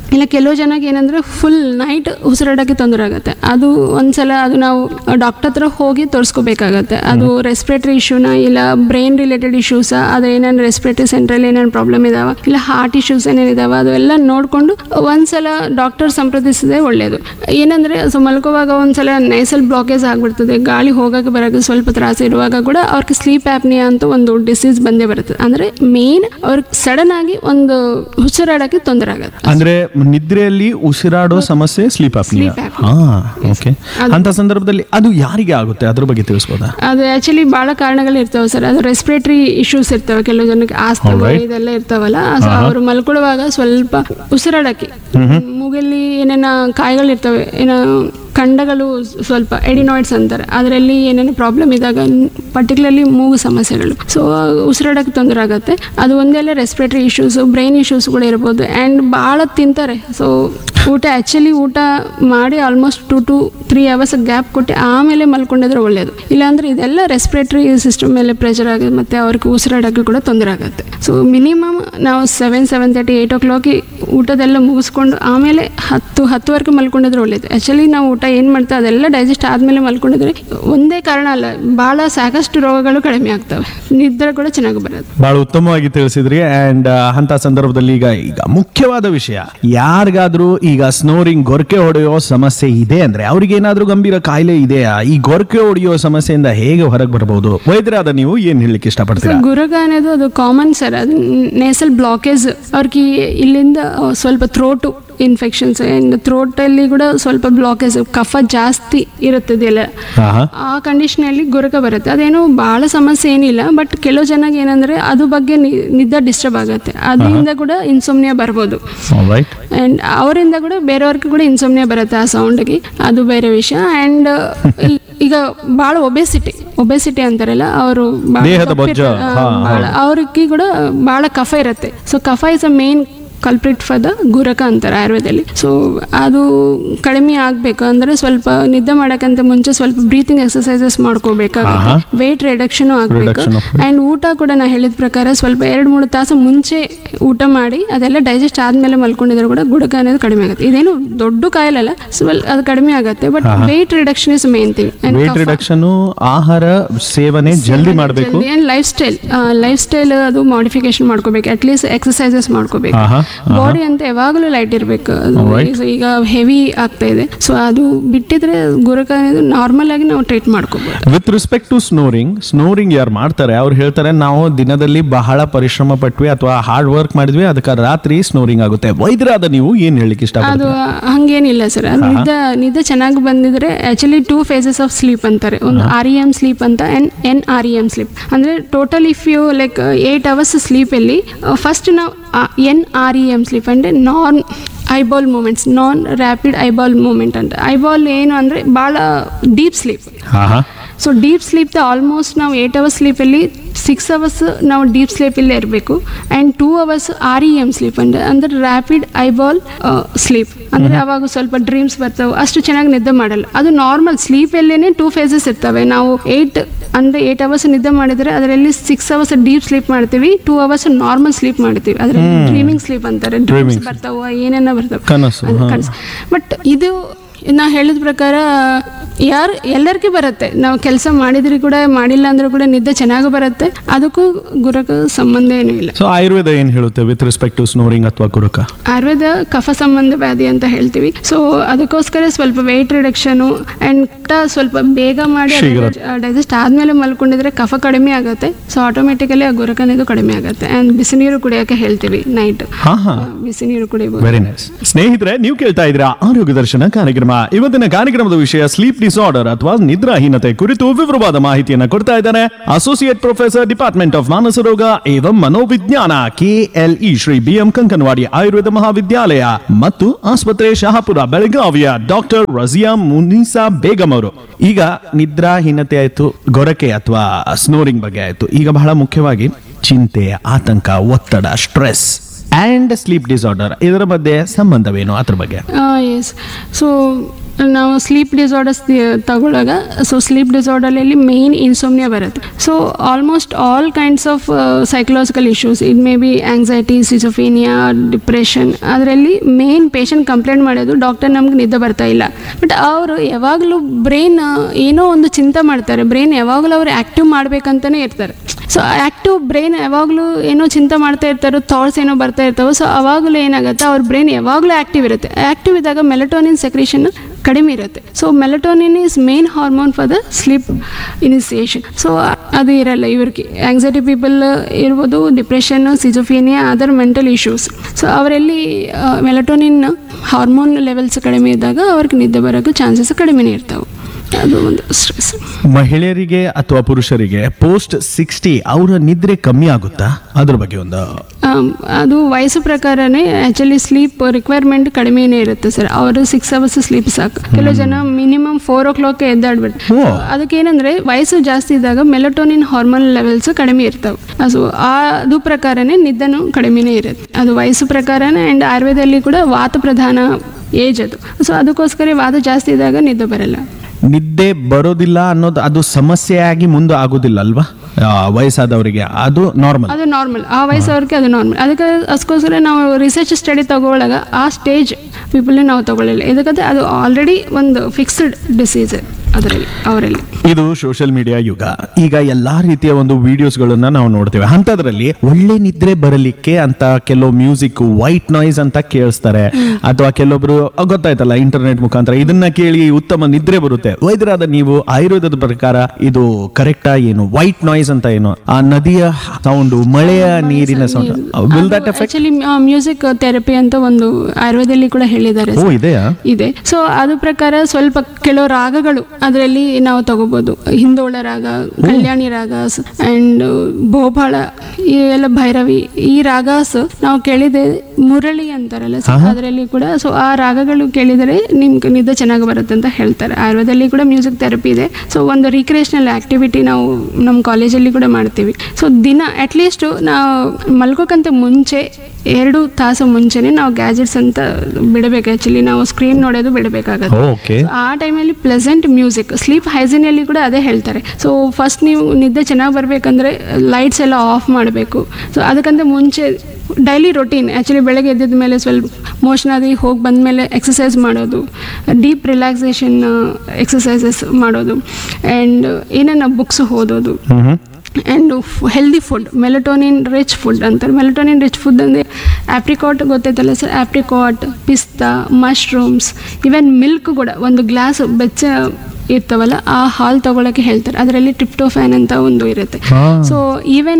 B: ಇಲ್ಲ ಕೆಲವು ಜನಕ್ಕೆ ಏನಂದ್ರೆ ಫುಲ್ ನೈಟ್ ಉಸಿರಾಡೋಕ್ಕೆ ತೊಂದರೆ ಆಗುತ್ತೆ ಅದು ಒಂದ್ಸಲ ಅದು ನಾವು ಡಾಕ್ಟರ್ ಹತ್ರ ಹೋಗಿ ತೋರಿಸ್ಕೋಬೇಕಾಗತ್ತೆ ಅದು ರೆಸ್ಪಿರೇಟರಿ ಇಶ್ಯೂನ ಇಲ್ಲ ಬ್ರೈನ್ ರಿಲೇಟೆಡ್ ಇಶ್ಯೂಸ ಅದು ಏನೇನು ರೆಸ್ಪಿರೇಟರಿ ಸೆಂಟ್ರಲ್ಲಿ ಏನೇನು ಪ್ರಾಬ್ಲಮ್ ಇದಾವ ಇಲ್ಲ ಹಾರ್ಟ್ ಇಶ್ಯೂಸ್ ಏನೇನು ಇದಾವ ಅದೆಲ್ಲ ನೋಡಿಕೊಂಡು ಒಂದ್ಸಲ ಡಾಕ್ಟರ್ ಸಂಪ್ರದಿಸಿದ್ರೆ ಒಳ್ಳೆಯದು ಏನಂದ್ರೆ ಸೊ ಮಲ್ಕೋವಾಗ ಒಂದ್ಸಲ ನೈಸಲ್ ಬ್ಲಾಕೇಜ್ ಆಗ್ಬಿಡ್ತದೆ ಗಾಳಿ ಹೋಗಕ್ಕೆ ಬರೋಕ್ಕೆ ಸ್ವಲ್ಪ ತ್ರಾಸ ಇರುವಾಗ ಕೂಡ ಅವ್ರಿಗೆ ಸ್ಲೀಪ್ ಆಪ್ನಿಯಾ ಅಂತ ಒಂದು ಡಿಸೀಸ್ ಬಂದೇ ಬರುತ್ತೆ ಅಂದ್ರೆ ಮೇನ್ ಅವ್ರಿಗೆ ಸಡನ್ ಆಗಿ ಒಂದು ಉಸಿರಾಡಕ್ಕೆ ತೊಂದರೆ ಆಗುತ್ತೆ
A: ಅಂದ್ರೆ ನಿದ್ರೆಯಲ್ಲಿ ಉಸಿರಾಡೋ ಸಮಸ್ಯೆ ಸ್ಲೀಪ್ ಆಪ್ನಿಯಾ
B: Sleep apnea.
A: ಹಾ ಓಕೆ ಅಂತ ಸಂದರ್ಭದಲ್ಲಿ ಅದು ಯಾರಿಗೆ ಆಗುತ್ತೆ ಅದ್ರ ಬಗ್ಗೆ ತಿಳಿಸ್ಬೋದಾ
B: ಅದು ಆಕ್ಚುಲಿ ಬಹಳ ಕಾರಣಗಳು ಇರ್ತಾವೆ ಸರ್ ಅದು ರೆಸ್ಪಿರೇಟರಿ ಇಶ್ಯೂಸ್ ಇರ್ತವೆ ಕೆಲವು ಜನಕ್ಕೆ ಆಸ್ತಮ
A: Alright.
B: ಇದೆಲ್ಲ ಇರ್ತಾವಲ್ಲ ಅವರು ಮಲ್ಕೊಳ್ಳುವಾಗ ಸ್ವಲ್ಪ ಉಸಿರಾಡಕ್ಕೆ ಮೂಗಲ್ಲಿ ಏನೇನ ಕಾಯಿಗಳು ಇರ್ತವೆ ಏನೋ ಖಂಡಗಳು ಸ್ವಲ್ಪ ಎಡಿನಾಯ್ಡ್ಸ್ ಅಂತಾರೆ ಅದರಲ್ಲಿ ಏನೇನು ಪ್ರಾಬ್ಲಮ್ ಇದ್ದಾಗ ಪರ್ಟಿಕ್ಯುಲರ್ಲಿ ಮೂಗು ಸಮಸ್ಯೆಗಳು ಸೊ ಉಸಿರಾಡಕ್ಕೆ ತೊಂದರೆ ಆಗುತ್ತೆ ಅದು ಒಂದೆಲ್ಲ ರೆಸ್ಪಿರೇಟರಿ ಇಶ್ಯೂಸ್ ಬ್ರೈನ್ ಇಶ್ಯೂಸ್ ಕೂಡ ಇರ್ಬೋದು ಆ್ಯಂಡ್ ಭಾಳ ತಿಂತಾರೆ ಸೊ ಊಟ ಆ್ಯಕ್ಚುಲಿ ಊಟ ಮಾಡಿ almost two two three hours gap ಕೊಟ್ಟು ಆಮೇಲೆ ಮಲ್ಕೊಂಡಿದ್ರೆ ಒಳ್ಳೆಯದು ಇಲ್ಲಾಂದ್ರೆ ಇದೆಲ್ಲ ರೆಸ್ಪಿರೇಟರಿ ಸಿಸ್ಟಮ್ ಮೇಲೆ ಪ್ರೆಷರ್ ಆಗುತ್ತೆ ಮತ್ತು ಅವ್ರಿಗೆ ಉಸಿರಾಡೋಕ್ಕೆ ಕೂಡ ತೊಂದರೆ ಆಗುತ್ತೆ ಸೊ ಮಿನಿಮಮ್ ನಾವು ಸೆವೆನ್ ಸೆವೆನ್ ತರ್ಟಿ ಏಯ್ಟ್ ಓ ಕ್ಲಾಕಿ ಊಟದೆಲ್ಲ ಮುಗಿಸ್ಕೊಂಡು ಆಮೇಲೆ ಹತ್ತು ಹತ್ತುವರೆಗೆ ಮಲ್ಕೊಂಡಿದ್ರೆ ಒಳ್ಳೇದು ಆ್ಯಕ್ಚುಲಿ ನಾವು ಊಟ ಏನು ಮಾಡ್ತಾ ಅದೆಲ್ಲ ಡೈಜೆಸ್ಟ್ ಆದಮೇಲೆ ಮಲ್ಕೊಂಡಿದ್ರೆ ಒಂದೇ ಕಾರಣ ಅಲ್ಲ ಭಾಳ ಸಾಕಷ್ಟು ರೋಗಗಳು ಕಡಿಮೆ ಆಗ್ತವೆ ನಿದ್ರೆ ಕೂಡ ಚೆನ್ನಾಗಿ ಬರೋದು
A: ಬಹಳ ಉತ್ತಮವಾಗಿ ತಿಳಿಸಿದ್ರಿ ಅಂಡ್ ಅಂತ ಸಂದರ್ಭದಲ್ಲಿ ಈಗ ಈಗ ಮುಖ್ಯವಾದ ವಿಷಯ ಯಾರಿಗಾದ್ರೂ ಈಗ ಸ್ನೋರಿಂಗ್ ಗೊರಕೆ ಹೊಡೆಯೋ ಸಮಸ್ಯೆ ಇದೆ ಅಂದ್ರೆ ಅವ್ರಿಗೆ ಏನಾದ್ರೂ ಗಂಭೀರ ಕಾಯಿಲೆ ಇದೆಯಾ ಈ ಗೊರಕೆ ಹೊಡೆಯೋ ಸಮಸ್ಯೆಯಿಂದ ಹೇಗೆ ಹೊರಗೆ ಬರಬಹುದು ವೈದ್ಯರಾದ ನೀವು ಏನ್ ಹೇಳಲಿಕ್ಕೆ ಇಷ್ಟಪಡ್ತೀರಾ
B: ಗುರಗ ಅನ್ನೋದು ಅದು ಕಾಮನ್ ಸರ್ ಅದು ನೇಸಲ್ ಬ್ಲಾಕೇಜ್ ಅವ್ರಿಗೆ ಇಲ್ಲಿಂದ ಸ್ವಲ್ಪ ಥ್ರೋಟು ಇನ್ಫೆಕ್ಷನ್ಸ್ ಆ್ಯಂಡ್ ಥ್ರೋಟಲ್ಲಿ ಕೂಡ ಸ್ವಲ್ಪ ಬ್ಲಾಕೇಜ್ ಕಫ ಜಾಸ್ತಿ ಇರುತ್ತದೆಲ್ಲ
A: ಹಾ ಹಾ
B: ಆ ಕಂಡೀಷನಲ್ಲಿ ಗುರಕ ಬರುತ್ತೆ ಅದೇನು ಭಾಳ ಸಮಸ್ಯೆ ಏನಿಲ್ಲ ಬಟ್ ಕೆಲವು ಜನಕ್ಕೆ ಏನಂದರೆ ಅದು ಬಗ್ಗೆ ನಿ- ನಿದ್ದೆ ಡಿಸ್ಟರ್ಬ್ ಆಗುತ್ತೆ ಅದರಿಂದ ಕೂಡ ಇನ್ಸೋಮ್ನಿಯಾ ಬರ್ಬೋದು
A: ರೈಟ್
B: ಆ್ಯಂಡ್ ಅವರಿಂದ ಕೂಡ ಬೇರೆಯವ್ರಿಗೆ ಕೂಡ ಇನ್ಸೋಮ್ನಿಯಾ ಬರುತ್ತೆ ಆ ಸೌಂಡ್ಗೆ ಅದು ಬೇರೆ ವಿಷಯ ಆ್ಯಂಡ್ ಈಗ ಭಾಳ ಒಬೆಸಿಟಿ ಒಬೆಸಿಟಿ ಅಂತಾರಲ್ಲ ಅವರು
A: ದೇಹದ ಬೊಜ್ಜ. ಹಾ,
B: ಅವ್ರಿಗೆ ಕೂಡ ಭಾಳ ಕಫ ಇರುತ್ತೆ ಸೊ ಕಫ is a main culprit for the ಗುರಕ ಅಂತಾರೆ ಆಯುರ್ವೇದದಲ್ಲಿ ಸೊ ಅದು ಕಡಿಮೆ ಆಗಬೇಕು ಅಂದರೆ ಸ್ವಲ್ಪ ನಿದ್ದೆ ಮಾಡೋಕ್ಕಂತ ಮುಂಚೆ ಸ್ವಲ್ಪ ಬ್ರೀತಿಂಗ್ ಎಕ್ಸಸೈಸಸ್ ಮಾಡ್ಕೋಬೇಕಾಗುತ್ತೆ ವೆಯ್ಟ್ ರಿಡಕ್ಷನ್ ಆಗಬೇಕು
A: Reduction.
B: ಆ್ಯಂಡ್ ಊಟ ಕೂಡ ನಾ ಹೇಳಿದ ಪ್ರಕಾರ ಸ್ವಲ್ಪ ಎರಡು ಮೂರು ತಾಸು ಮುಂಚೆ ಊಟ ಮಾಡಿ ಅದೆಲ್ಲ ಡೈಜೆಸ್ಟ್ ಆದಮೇಲೆ ಮಲ್ಕೊಂಡಿದ್ರು ಕೂಡ ಗುಡಕ ಅನ್ನೋದು ಕಡಿಮೆ ಆಗುತ್ತೆ ಇದೇನು ದೊಡ್ಡ ಕಾಯಿಲಲ್ಲ ಸ್ವಲ್ಪ ಅದು ಕಡಿಮೆ ಆಗುತ್ತೆ but weight reduction is main thing
A: weight reduction ಆಹಾರ ಸೇವನೆ ಜಲ್ದಿ ಮಾಡಬೇಕು
B: ಲೈಫ್ ಸ್ಟೈಲ್ ಲೈಫ್ ಸ್ಟೈಲ್ ಅದು ಮಾಡಿಫಿಕೇಶನ್ ಮಾಡ್ಕೋಬೇಕು ಅಟ್ಲೀಸ್ಟ್ ಎಕ್ಸಸೈಸಸ್ ಮಾಡ್ಕೋಬೇಕು
A: ಆಹಾ,
B: ಬಾಡಿ ಅಂತ ಯಾವಾಗಲೂ ಲೈಟ್ ಇರಬೇಕು ಈಗ ಹೆವಿ ಆಗ್ತಾ ಇದೆ ಸೊ ಅದು ಬಿಟ್ಟಿದ್ರೆ ಗುರಕ ಅನ್ನೋದು ನಾರ್ಮಲ್ ಆಗಿ ನಾವು ಟ್ರೀಟ್ ಮಾಡ್ಕೋಬಹುದು
A: with respect to snoring snoring ಯಾರು ಮಾಡ್ತಾರೆ ಅವ್ರು ಹೇಳ್ತಾರೆ ನಾವು ದಿನದಲ್ಲಿ ಬಹಳ ಪರಿಶ್ರಮ ಪಟ್ವಿ ಅಥವಾ ಹಾರ್ಡ್ ವರ್ಕ್ ಮಾಡಿದ್ವಿ ಅದಕ್ಕೆ ರಾತ್ರಿ ಸ್ನೋರಿಂಗ್ ಆಗುತ್ತೆ ವೈದ್ಯರಾದ ನೀವು ಏನ್ ಹೇಳಲಿಕ್ಕೆ
B: ಅದು
A: ಇಷ್ಟಪಡ್ತೀರಾ
B: ಹಂಗೇನಿಲ್ಲ ಸರ್ ನಿದ್ದೆ ನಿದ್ದೆ ಚೆನ್ನಾಗಿ ಬಂದಿದ್ರೆ actually two phases of sleep ಅಂತಾರೆ ಒಂದು ಆರ್ ಇ ಎಮ್ ಸ್ಲೀಪ್ ಅಂತ N N R E M sleep ಅಂದರೆ total if you like eight hours ಸ್ಲೀಪಲ್ಲಿ ಫಸ್ಟ್ ನಾವು N R E M sleep ಅಂದರೆ non eyeball movements non rapid eyeball movement ಅಂತ ಐಬಾಲ್ ಏನು ಅಂದರೆ ಭಾಳ ಡೀಪ್ ಸ್ಲೀಪ್
A: ಹಾ ಹಾ
B: ಸೊ ಡೀಪ್ ಸ್ಲೀಪ್ ಆಲ್ಮೋಸ್ಟ್ ನಾವು ಏಯ್ಟ್ ಅವರ್ಸ್ ಸ್ಲೀಪಲ್ಲಿ ಸಿಕ್ಸ್ ಅವರ್ಸ್ ನಾವು ಡೀಪ್ ಸ್ಲೀಪಲ್ಲೇ ಇರಬೇಕು and two hours R E M sleep ಅಂದರೆ ಅಂದರೆ ರ್ಯಾಪಿಡ್ ಐಬಾಲ್ ಸ್ಲೀಪ್ ಅಂದರೆ ಅವಾಗ ಸ್ವಲ್ಪ ಡ್ರೀಮ್ಸ್ ಬರ್ತವೆ ಅಷ್ಟು ಚೆನ್ನಾಗಿ ನಿದ್ದೆ ಮಾಡಲ್ಲ ಅದು ನಾರ್ಮಲ್ ಸ್ಲೀಪಲ್ಲೇ ಟೂ ಫೇಸಸ್ ಇರ್ತವೆ ನಾವು ಏಯ್ಟ್ ಅಂದರೆ ಏಯ್ಟ್ ಅವರ್ಸ್ ನಿದ್ದೆ ಮಾಡಿದರೆ ಅದರಲ್ಲಿ ಸಿಕ್ಸ್ ಅವರ್ಸ್ ಡೀಪ್ ಸ್ಲೀಪ್ ಮಾಡ್ತೀವಿ ಟೂ ಅವರ್ಸ್ ನಾರ್ಮಲ್ ಸ್ಲೀಪ್ ಮಾಡ್ತೀವಿ ಅದರಲ್ಲಿ ಡ್ರೀಮಿಂಗ್ ಸ್ಲೀಪ್ ಅಂತಾರೆ ಡ್ರೀಮ್ಸ್ ಬರ್ತಾವ ಏನೇನೋ ಬರ್ತವೆ
A: ಕನಸು ಹಾ.
B: ಬಟ್ ಇದು ನಾ ಹೇಳಿದ ಪ್ರಕಾರ ಯಾರು ಎಲ್ಲರಿಗೂ ಬರುತ್ತೆ ನಾವು ಕೆಲಸ ಮಾಡಿದ್ರಿ ಕೂಡ ಮಾಡಿಲ್ಲ ಅಂದ್ರೂ ಕೂಡ ನಿದ್ದೆ ಚೆನ್ನಾಗಿ ಬರುತ್ತೆ ಅದಕ್ಕೂ ಗುರಕ ಸಂಬಂಧ ಏನೂ ಇಲ್ಲ
A: ಸೊ ಆಯುರ್ವೇದ ಏನ್ ಹೇಳುತ್ತೆ ವಿತ್ ರೆಸ್ಪೆಕ್ಟ್ ಟು ಸ್ನೋರಿಂಗ್ ಅಥವಾ ಗುರುಕ
B: ಆಯುರ್ವೇದ ಕಫ ಸಂಬಂಧ ವ್ಯಾಧಿ ಅಂತ ಹೇಳ್ತೀವಿ ಸೊ ಅದಕ್ಕೋಸ್ಕರ ಸ್ವಲ್ಪ ವೆಯ್ಟ್ ರಿಡಕ್ಷನು ಆ್ಯಂಡ್ ಸ್ವಲ್ಪ ಬೇಗ ಮಾಡಿ
A: ಶೀಘ್ರ.
B: ಡೈಜೆಸ್ಟ್ ಆದಮೇಲೆ ಮಲ್ಕೊಂಡಿದ್ರೆ ಕಫ ಕಡಿಮೆ ಆಗುತ್ತೆ ಸೊ ಆಟೋಮೆಟಿಕಲಿ ಆ ಗುರಕ ಅನ್ನೋದು ಕಡಿಮೆ ಆಗುತ್ತೆ ಆ್ಯಂಡ್ ಬಿಸಿ ನೀರು ಕುಡಿಯೋಕೆ ಹೇಳ್ತೀವಿ ನೈಟ್
A: ಹಾ ಹಾ
B: ಬಿಸಿ ನೀರು ಕುಡಿಬೋದು
A: ವೆರಿ ನೈಸ್ ಸ್ನೇಹಿತರೆ ನೀವು ಕೇಳ್ತಾ ಇದ್ದೀರಾ ಆರೋಗ್ಯ ದರ್ಶನ ಕಾರ್ಯಕ್ರಮ ಇವತ್ತಿನ ಕಾರ್ಯಕ್ರಮದ ವಿಷಯ ಸ್ಲೀಪ್ ಡಿಸಾರ್ಡರ್ ಅಥವಾ ನಿದ್ರಾಹೀನತೆ ಕುರಿತು ವಿವರವಾದ ಮಾಹಿತಿಯನ್ನು ಕೊಡ್ತಾ ಇದ್ದಾರೆ ಅಸೋಸಿಯೇಟ್ ಪ್ರೊಫೆಸರ್ ಡಿಪಾರ್ಟ್ಮೆಂಟ್ ಆಫ್ ಮಾನಸ ರೋಗ ಏವಂ ಮನೋವಿಜ್ಞಾನ ಕೆಎಲ್ಇ ಶ್ರೀ ಬಿಎಂ ಕಂಕನವಾಡಿ ಆಯುರ್ವೇದ ಮಹಾವಿದ್ಯಾಲಯ ಮತ್ತು ಆಸ್ಪತ್ರೆ ಶಹಾಪುರ ಬೆಳಗಾವಿಯ ಡಾಕ್ಟರ್ ರಜಿಯಾ ಮುನಿಸಾ ಬೇಗಂ ಅವರು ಈಗ ನಿದ್ರಾಹೀನತೆ ಆಯ್ತು ಗೊರಕೆ ಅಥವಾ ಸ್ನೋರಿಂಗ್ ಬಗ್ಗೆ ಆಯ್ತು ಈಗ ಬಹಳ ಮುಖ್ಯವಾಗಿ ಚಿಂತೆ ಆತಂಕ ಒತ್ತಡ ಸ್ಟ್ರೆಸ್ ಅಂಡ್ ಸ್ಲೀಪ್ ಡಿಸಾರ್ಡರ್ ಇದರ ಮಧ್ಯೆ ಸಂಬಂಧವೇನು ಅದ್ರ ಬಗ್ಗೆ
B: ಎಸ್ ಸೊ ನಾವು ಸ್ಲೀಪ್ ಡಿಸಾರ್ಡರ್ಸ್ ತಗೊಳ್ಳಾಗ ಸೊ ಸ್ಲೀಪ್ ಡಿಸಾರ್ಡರಲ್ಲಿ ಮೇನ್ ಇನ್ಸೋಮ್ನಿಯಾ ಬರುತ್ತೆ so almost all kinds of psychological issues it may be anxiety schizophrenia depression ಅದರಲ್ಲಿ ಮೇನ್ ಪೇಷಂಟ್ ಕಂಪ್ಲೇಂಟ್ ಮಾಡೋದು ಡಾಕ್ಟರ್ ನಮ್ಗೆ ನಿದ್ದೆ ಬರ್ತಾ ಇಲ್ಲ ಬಟ್ ಅವರು ಯಾವಾಗಲೂ ಬ್ರೈನ್ ಏನೋ ಒಂದು ಚಿಂತೆ ಮಾಡ್ತಾರೆ ಬ್ರೈನ್ ಯಾವಾಗಲೂ ಅವ್ರು ಆ್ಯಕ್ಟಿವ್ ಮಾಡ್ಬೇಕಂತಲೇ ಇರ್ತಾರೆ ಸೊ ಆ್ಯಕ್ಟಿವ್ ಬ್ರೈನ್ ಯಾವಾಗಲೂ ಏನೋ ಚಿಂತೆ ಮಾಡ್ತಾ ಇರ್ತಾರೋ ಥಾಟ್ಸ್ ಏನೋ ಬರ್ತಾ ಇರ್ತಾವೆ ಸೊ ಅವಾಗಲೂ ಏನಾಗುತ್ತೆ ಅವ್ರ ಬ್ರೈನ್ ಯಾವಾಗಲೂ ಆ್ಯಕ್ಟಿವ್ ಇರುತ್ತೆ ಆ್ಯಕ್ಟಿವ್ ಇದ್ದಾಗ ಮೆಲಟೋನಿನ್ ಸೆಕ್ರೇಷನ್ ಕಡಿಮೆ ಇರುತ್ತೆ so melatonin is main hormone for the sleep initiation so ಅದು ಇರಲ್ಲ ಇವ್ರಿಗೆ ಆಂಗ್ಸೈಟಿ ಪೀಪಲ್ ಇರ್ಬೋದು depression schizophrenia other mental issues so ಅವರಲ್ಲಿ ಮೆಲಟೋನಿನ್ ಹಾರ್ಮೋನ್ ಲೆವೆಲ್ಸ್ ಕಡಿಮೆ ಇದ್ದಾಗ ಅವ್ರಿಗೆ ನಿದ್ದೆ ಬರೋಕ್ಕೆ ಚಾನ್ಸಸ್ ಕಡಿಮೆನೇ ಇರ್ತಾವೆ ಅದು ಒಂದು ಸ್ಟ್ರೆಸ್
A: ಮಹಿಳೆಯರಿಗೆ ಅಥವಾ ಪುರುಷರಿಗೆ ಪೋಸ್ಟ್ ಸಿಕ್ಸ್ಟಿ ಅವರ ನಿದ್ರೆ ಕಮ್ಮಿ ಆಗುತ್ತಾ ಅದ್ರ ಬಗ್ಗೆ ಒಂದು
B: ಆಮ್, ಅದು ವಯಸ್ಸು ಪ್ರಕಾರನೇ ಆ್ಯಕ್ಚುಲಿ ಸ್ಲೀಪ್ ರಿಕ್ವೈರ್ಮೆಂಟ್ ಕಡಿಮೆನೇ ಇರುತ್ತೆ ಸರ್ ಅವರು ಸಿಕ್ಸ್ ಅವರ್ಸ್ ಸ್ಲೀಪ್ ಸಾಕು ಕೆಲವು ಜನ ಮಿನಿಮಮ್ ಫೋರ್ ಓ ಕ್ಲಾಕ್ ಎದ್ದಾಡ್ಬಿಟ್ಟು
A: ಓ.
B: ಅದಕ್ಕೇನಂದ್ರೆ ವಯಸ್ಸು ಜಾಸ್ತಿ ಇದ್ದಾಗ ಮೆಲಟೋನಿನ್ ಹಾರ್ಮೋನ್ ಲೆವೆಲ್ಸ್ ಕಡಿಮೆ ಇರ್ತವೆ ಸೊ ಅದು ಪ್ರಕಾರನೇ ನಿದ್ದೆನೂ ಕಡಿಮೆನೇ ಇರುತ್ತೆ ಅದು ವಯಸ್ಸು ಪ್ರಕಾರನೇ ಆ್ಯಂಡ್ ಆಯುರ್ವೇದದಲ್ಲಿ ಕೂಡ ವಾತ ಪ್ರಧಾನ ಏಜ್ ಅದು ಸೊ ಅದಕ್ಕೋಸ್ಕರ ವಾತ ಜಾಸ್ತಿ ಇದ್ದಾಗ ನಿದ್ದೆ ಬರಲ್ಲ
A: ನಿದ್ದೆ ಬರೋದಿಲ್ಲ ಅನ್ನೋದು ಅದು ಸಮಸ್ಯೆಯಾಗಿ ಮುಂದೆ ಆಗೋದಿಲ್ಲ ಅಲ್ವಾ ಆ, ವಯಸ್ಸಾದವರಿಗೆ ಅದು ನಾರ್ಮಲ್
B: ಅದು ನಾರ್ಮಲ್ ಆ ವಯಸ್ಸವ್ರಿಗೆ ಅದು ನಾರ್ಮಲ್ ಅದಕ್ಕೆ ಅದಕ್ಕೋಸ್ಕರ ನಾವು ರಿಸರ್ಚ್ ಸ್ಟಡಿ ತಗೊಳ್ಳಾಗ ಆ ಸ್ಟೇಜ್ ಪೀಪಲ್ನ ನಾವು ತಗೊಳ್ಳಿಲ್ಲ ಇದಕ್ಕಂದ್ರೆ ಅದು ಆಲ್ರೆಡಿ ಒಂದು ಫಿಕ್ಸ್ಡ್ ಡಿಸೀಸ್ ಅದರಲ್ಲಿ ಅವರಲ್ಲಿ
A: ಇದು ಸೋಷಿಯಲ್ ಮೀಡಿಯಾ ಯುಗ ಈಗ ಎಲ್ಲಾ ರೀತಿಯ ಒಂದು ವಿಡಿಯೋಸ್ಗಳನ್ನ ನಾವು ನೋಡ್ತೇವೆ ಅಂತದ್ರಲ್ಲಿ ಒಳ್ಳೆ ನಿದ್ರೆ ಬರಲಿಕ್ಕೆ ಅಂತ ಕೆಲವು ಮ್ಯೂಸಿಕ್ ವೈಟ್ ನಾಯ್ಸ್ ಅಂತ ಕೇಳಿಸ್ತಾರೆ ಅಥವಾ ಕೆಲವೊಬ್ರು ಅಹ್, ಗೊತ್ತಾಯ್ತಲ್ಲ ಇಂಟರ್ನೆಟ್ ಮುಖಾಂತರ ಇದನ್ನ ಕೇಳಿ ಉತ್ತಮ ನಿದ್ರೆ ಬರುತ್ತೆ ವೈದ್ಯರಾದ ನೀವು ಆಯುರ್ವೇದದ ಪ್ರಕಾರ ಇದು ಕರೆಕ್ಟಾ ಏನು ವೈಟ್ ನಾಯ್ಸ್ ಅಂತ ಏನು ಆ ನದಿಯ ಸೌಂಡ್ ಮಳೆಯ ನೀರಿನ sound will that effect
B: actually music therapy ಅಂತ ಒಂದು ಆಯುರ್ವೇದದಲ್ಲಿ ಕೂಡ ಹೇಳಿದ್ದಾರೆ
A: ಓ
B: sir.
A: ಇದೆಯಾ
B: ಇದೆ ಸೊ ಅದು ಪ್ರಕಾರ ಸ್ವಲ್ಪ ಕೆಲವು ರಾಗಗಳು ಅದರಲ್ಲಿ ನಾವು ತಗೋಬಹುದು ಹಿಂದೋಳ ರಾಗ ಕಲ್ಯಾಣಿ ರಾಗ ಅಂಡ್ ಭೋಪಾಳ ಈ ಎಲ್ಲ ಭೈರವಿ ಈ ರಾಗಾಸ್ ನಾವು ಕೇಳಿದೆ ಮುರಳಿ ಅಂತಾರಲ್ಲ ಸೊ ಅದರಲ್ಲಿ ಕೂಡ ಸೊ ಆ ರಾಗಗಳು ಕೇಳಿದರೆ ನಿಮ್ಗೆ ನಿದ್ದೆ ಚೆನ್ನಾಗಿ ಬರುತ್ತೆ ಅಂತ ಹೇಳ್ತಾರೆ ಆಯುರ್ವೇದದಲ್ಲಿ ಕೂಡ ಮ್ಯೂಸಿಕ್ ಥೆರಪಿ ಇದೆ ಸೊ ಒಂದು ರೀಕ್ರಿಯೇಷನಲ್ ಆಕ್ಟಿವಿಟಿ ನಾವು ನಮ್ಮ ಕಾಲೇಜಲ್ಲಿ ಕೂಡ ಮಾಡ್ತೀವಿ ಸೊ ದಿನ ಅಟ್ಲೀಸ್ಟ್ ನಾವು ಮಲ್ಕೋಕ್ಕಂತ ಮುಂಚೆ ಎರಡು ತಾಸು ಮುಂಚೆನೆ ನಾವು ಗ್ಯಾಜೆಟ್ಸ್ ಅಂತ ಬಿಡಬೇಕು ಆ್ಯಕ್ಚುಲಿ ನಾವು ಸ್ಕ್ರೀನ್ ನೋಡೋದು ಬಿಡಬೇಕಾಗತ್ತೆ
A: ಓಕೆ
B: So, ಆ ಟೈಮಲ್ಲಿ ಪ್ಲೆಸೆಂಟ್ ಮ್ಯೂಸಿಕ್ ಸ್ಲೀಪ್ ಹೈಜಿನಲ್ಲಿ ಕೂಡ ಅದೇ ಹೇಳ್ತಾರೆ ಸೊ ಫಸ್ಟ್ ನೀವು ನಿದ್ದೆ ಚೆನ್ನಾಗಿ ಬರಬೇಕಂದ್ರೆ ಲೈಟ್ಸ್ ಎಲ್ಲ ಆಫ್ ಮಾಡಬೇಕು ಸೊ ಅದಕ್ಕಂತ ಮುಂಚೆ ಡೈಲಿ ರೊಟೀನ್ ಆ್ಯಕ್ಚುಲಿ ಬೆಳಗ್ಗೆ ಎದ್ದಿದ ಮೇಲೆ ಸ್ವಲ್ಪ ಮೋಷನ್ ಆಗಿ ಹೋಗಿ ಬಂದಮೇಲೆ ಎಕ್ಸಸೈಸ್ ಮಾಡೋದು ಡೀಪ್ ರಿಲ್ಯಾಕ್ಸೇಷನ್ ಎಕ್ಸಸೈಸಸ್ ಮಾಡೋದು ಆ್ಯಂಡ್ ಏನೇನು ಬುಕ್ಸ್ ಓದೋದು
A: hmm
B: and healthy food melatonin rich food ಅಂತಾರೆ ಮೆಲಟೋನಿನ್ ರಿಚ್ ಫುಡ್ ಅಂದರೆ ಆಪ್ರಿಕಾಟ್ ಗೊತ್ತೈತಲ್ಲ ಸರ್ ಆಪ್ರಿಕಾಟ್ ಪಿಸ್ತಾ ಮಶ್ರೂಮ್ಸ್ ಇವನ್ ಮಿಲ್ಕ್ ಕೂಡ ಒಂದು ಗ್ಲಾಸ್ ಬೆಚ್ಚ ಇರ್ತಾವಲ್ಲ ಆ ಹಾಲು ತಗೊಳಕ್ಕೆ ಹೇಳ್ತಾರೆ ಅದರಲ್ಲಿ ಟ್ರಿಪ್ಟೋಫ್ಯಾನ್ ಅಂತ ಒಂದು ಇರುತ್ತೆ
A: ಹಾ.
B: ಸೊ ಈವನ್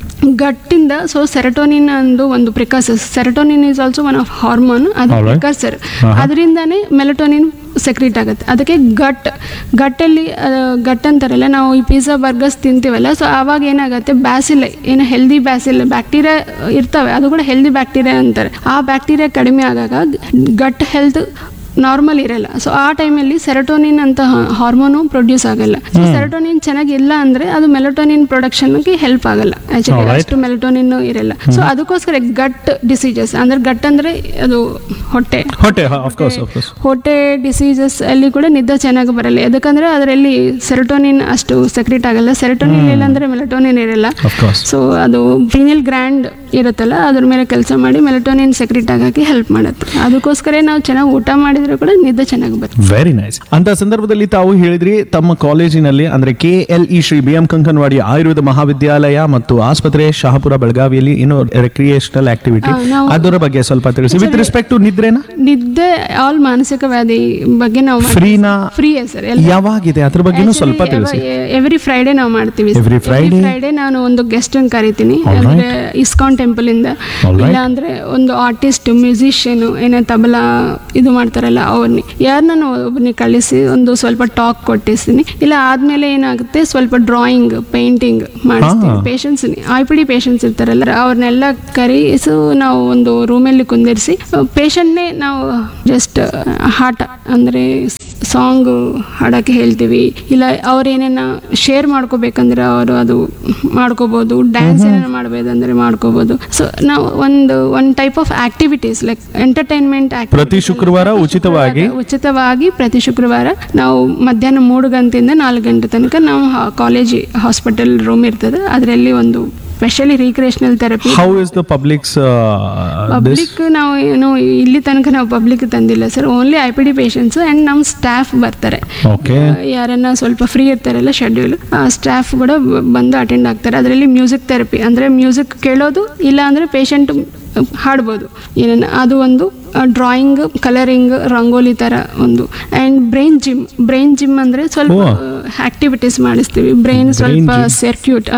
B: ಗಟ್ಟಿಂದ ಸೊ ಸೆರಟೋನಿನ್ ಅಂದು ಒಂದು precursors serotonin is also one of hormone ಅದು
A: Alright.
B: ಪ್ರಿಕಾಸರ್
A: ಹಾ.
B: ಅದರಿಂದನೇ ಮೆಲಟೋನಿನ್ ಸೆಕ್ರೀಟ್ ಆಗುತ್ತೆ ಅದಕ್ಕೆ ಗಟ್ ಗಟ್ಟಲ್ಲಿ ಆ, ಗಟ್ ಅಂತಾರಲ್ಲ ನಾವು ಈ ಪಿಜ್ಜಾ ಬರ್ಗರ್ಸ್ ತಿಂತೀವಲ್ಲ ಸೊ ಆವಾಗ ಏನಾಗುತ್ತೆ ಬ್ಯಾಸಿಲ್ ಏನು ಹೆಲ್ದಿ ಬ್ಯಾಸಿಲ್ ಬ್ಯಾಕ್ಟೀರಿಯಾ ಇರ್ತವೆ ಅದು ಕೂಡ ಹೆಲ್ದಿ ಬ್ಯಾಕ್ಟೀರಿಯಾ ಅಂತಾರೆ ಆ ಬ್ಯಾಕ್ಟೀರಿಯಾ ಕಡಿಮೆ ಆಗಾಗ ಗಟ್ ಹೆಲ್ತ್ ನಾರ್ಮಲ್ ಇರಲ್ಲ ಸೊ ಆ ಟೈಮಲ್ಲಿ ಸೆರಟೋನಿನ್ ಅಂತ ಹಾರ್ಮೋನು ಪ್ರೊಡ್ಯೂಸ್ ಆಗಲ್ಲ ಸೊ ಸೆರಟೋನಿನ್ ಚೆನ್ನಾಗಿ ಇಲ್ಲ ಅಂದ್ರೆ ಅದು ಮೆಲಟೋನಿನ್ ಪ್ರೊಡಕ್ಷನ್ಗೆ ಹೆಲ್ಪ್ ಆಗಲ್ಲ ಆಕ್ಚುಲಿ
A: Alright.
B: ಅಷ್ಟು ಮೆಲಟೋನಿನ್ ಇರಲ್ಲ ಸೊ ಅದಕ್ಕೋಸ್ಕರ ಗಟ್ ಡಿಸೀಸಸ್ ಅಂದ್ರೆ ಗಟ್ ಅಂದ್ರೆ ಅದು ಹೊಟ್ಟೆ
A: ಹೊಟ್ಟೆ ಆಫ್ಕೋರ್ಸ್ ಆಫ್ಕೋರ್ಸ್
B: ಹೊಟ್ಟೆ ಡಿಸೀಸಸ್ ಅಲ್ಲಿ ಕೂಡ ನಿದ್ದೆ ಚೆನ್ನಾಗಿ ಬರಲ್ಲ ಯಾಕಂದ್ರೆ ಅದರಲ್ಲಿ ಸೆರೋಟೋನಿನ್ ಅಷ್ಟು ಸೆಕ್ರೆಟ್ ಆಗಲ್ಲ ಸೆರೋಟೋನಿನ್ ಇಲ್ಲ ಅಂದ್ರೆ ಮೆಲಟೋನಿನ್ ಇರಲ್ಲ
A: ಆಫ್ಕೋರ್ಸ್
B: ಸೊ ಅದು ಫೀನಿಲ್ ಗ್ರ್ಯಾಂಡ್ ಇರುತ್ತಲ್ಲ ಅದ್ರ ಮೇಲೆ ಕೆಲಸ ಮಾಡಿ ಮೆಲಟೋನಿನ್ ಸೆಕ್ರೆಟ್ ಆಗಕ್ಕೆ ಹೆಲ್ಪ್ ಮಾಡುತ್ತೆ ಅದಕ್ಕೋಸ್ಕರ ನಾವು ಚೆನ್ನಾಗಿ ಊಟ ಮಾಡಿದ್ರೆ ಕೂಡ ನಿದ್ದೆ ಚೆನ್ನಾಗಿ ಬರುತ್ತೆ
A: ವೆರಿ ನೈಸ್ ಅಂತ ಸಂದರ್ಭದಲ್ಲಿ ತಾವು ಹೇಳಿದ್ರಿ ತಮ್ಮ ಕಾಲೇಜಿನಲ್ಲಿ ಅಂದ್ರೆ K L E Shri B M Kankanawadi Ayurveda Mahavidyalaya ಮತ್ತು ಆಸ್ಪತ್ರೆ ಶಹಾಪುರ ಬೆಳಗಾವಿಯಲ್ಲಿ ಏನು ರೆಕ್ರಿಯೇಷನಲ್ ಆಕ್ಟಿವಿಟಿ
B: ಹಾ, ನಾವು-
A: ಅದರ ಬಗ್ಗೆ ಸ್ವಲ್ಪ ತಿಳಿಸಿ ವಿತ್ ರೆಸ್ಪೆಕ್ಟ್ ಟು ನಿದ್ರೆನಾ
B: ನಿದ್ದೆ ಆಲ್ ಮಾನಸಿಕ ವ್ಯಾಧಿ ಬಗ್ಗೆ ನಾವು
A: ಫ್ರೀನಾ
B: ಫ್ರೀ ಸರ್
A: ಯಾವಾಗಿದೆ ಅದ್ರ ಬಗ್ಗೆನೂ ಸ್ವಲ್ಪ ತಿಳಿಸಿ
B: ಎವ್ರಿ ಫ್ರೈಡೆ ನಾವು ಮಾಡ್ತೀವಿ
A: Every Friday?
B: ಫ್ರೈಡೆ ನಾನು ಒಂದು ಗೆಸ್ಟ್ ಕರಿತೀನಿ
A: Alright.
B: ಅಂದ್ರೆ ಇಸ್ಕಾನ್ ಟೆಂಪಲ್ ಇಂದ
A: Alright.
B: ಇಲ್ಲ ಅಂದ್ರೆ ಒಂದು ಆರ್ಟಿಸ್ಟ್ ಮ್ಯೂಸಿಷಿಯನ್ ಏನೇ ತಬಲಾ ಇದು ಮಾಡ್ತಾರಲ್ಲ ಅವ್ರನ್ನ ಯಾರನ್ನ ಒಬ್ಬನಿಗೆ ಕಳಿಸಿ ಒಂದು ಸ್ವಲ್ಪ ಟಾಕ್ ಕೊಟ್ಟಿಸ್ತೀನಿ ಇಲ್ಲ ಆದ್ಮೇಲೆ ಏನಾಗುತ್ತೆ ಸ್ವಲ್ಪ ಡ್ರಾಯಿಂಗ್ ಪೇಂಟಿಂಗ್ ಮಾಡಿಸ್ತೀನಿ
A: ಹಾ.
B: Patients I P D patients ಇರ್ತಾರಲ್ಲ ಅವ್ರನ್ನೆಲ್ಲ ಕರೆಸು ನಾವು ಒಂದು ರೂಮಲ್ಲಿ ಕುಂದಿರಿಸಿ ಪೇಷಂಟ್ನೇ ನಾವು ಜಸ್ಟ್ ಹಾರ್ಟ್ ಅಂದರೆ ಸಾಂಗ್ ಹಾಡೋಕ್ಕೆ ಹೇಳ್ತೀವಿ ಇಲ್ಲ ಅವ್ರು ಏನೇನ ಶೇರ್ ಮಾಡ್ಕೋಬೇಕಂದ್ರೆ ಅವರು ಅದು ಮಾಡ್ಕೋಬೋದು ಡ್ಯಾನ್ಸ್ ಏನೇನು ಮಾಡ್ಬೋದಂದ್ರೆ ಮಾಡ್ಕೋಬೋದು ಸೊ ನಾವು ಒಂದು ಒಂದು type of activities like entertainment
A: ಪ್ರತಿ ಶುಕ್ರವಾರ ಉಚಿತವಾಗಿ
B: ಉಚಿತವಾಗಿ ಪ್ರತಿ ಶುಕ್ರವಾರ ನಾವು ಮಧ್ಯಾಹ್ನ ಮೂರು ಗಂಟೆಯಿಂದ ನಾಲ್ಕು ಗಂಟೆ ತನಕ ನಾವು ಕಾಲೇಜ್ ಹಾಸ್ಪಿಟಲ್ ರೂಮ್ ಇರ್ತದೆ ಅದರಲ್ಲಿ ಒಂದು specially recreational therapy
A: how is the publics this
B: public ನಾವು ಏನು ಇಲ್ಲಿ ತನಕ ನಾವು ಪಬ್ಲಿಕ್ ತಂದಿಲ್ಲ sir only I P D patients and ನಮ್ಮ ಸ್ಟಾಫ್ ಬರ್ತಾರೆ
A: ಓಕೆ
B: ಯಾರನ್ನ ಸ್ವಲ್ಪ ಫ್ರೀ ಇರ್ತಾರಲ್ಲ ಶೆಡ್ಯೂಲ್ ಆ ಸ್ಟಾಫ್ ಕೂಡ ಬ- ಬಂದು ಅಟೆಂಡ್ ಆಗ್ತಾರೆ ಅದರಲ್ಲಿ ಮ್ಯೂಸಿಕ್ ಥೆರಪಿ ಅಂದರೆ ಮ್ಯೂಸಿಕ್ ಕೇಳೋದು ಇಲ್ಲ ಅಂದರೆ ಪೇಷಂಟ್ ಹಾಡ್ಬೋದು ಏನೇನು ಅದು ಒಂದು ಡ್ರಾಯಿಂಗ್ ಕಲರಿಂಗ್ ರಂಗೋಲಿ ಥರ ಒಂದು and brain gym brain gym ಅಂದರೆ ಸ್ವಲ್ಪ ಆಕ್ಟಿವಿಟೀಸ್ ಮಾಡಿಸ್ತೀವಿ ಬ್ರೈನ್ ಸ್ವಲ್ಪ ಸರ್ಕ್ಯೂಟ್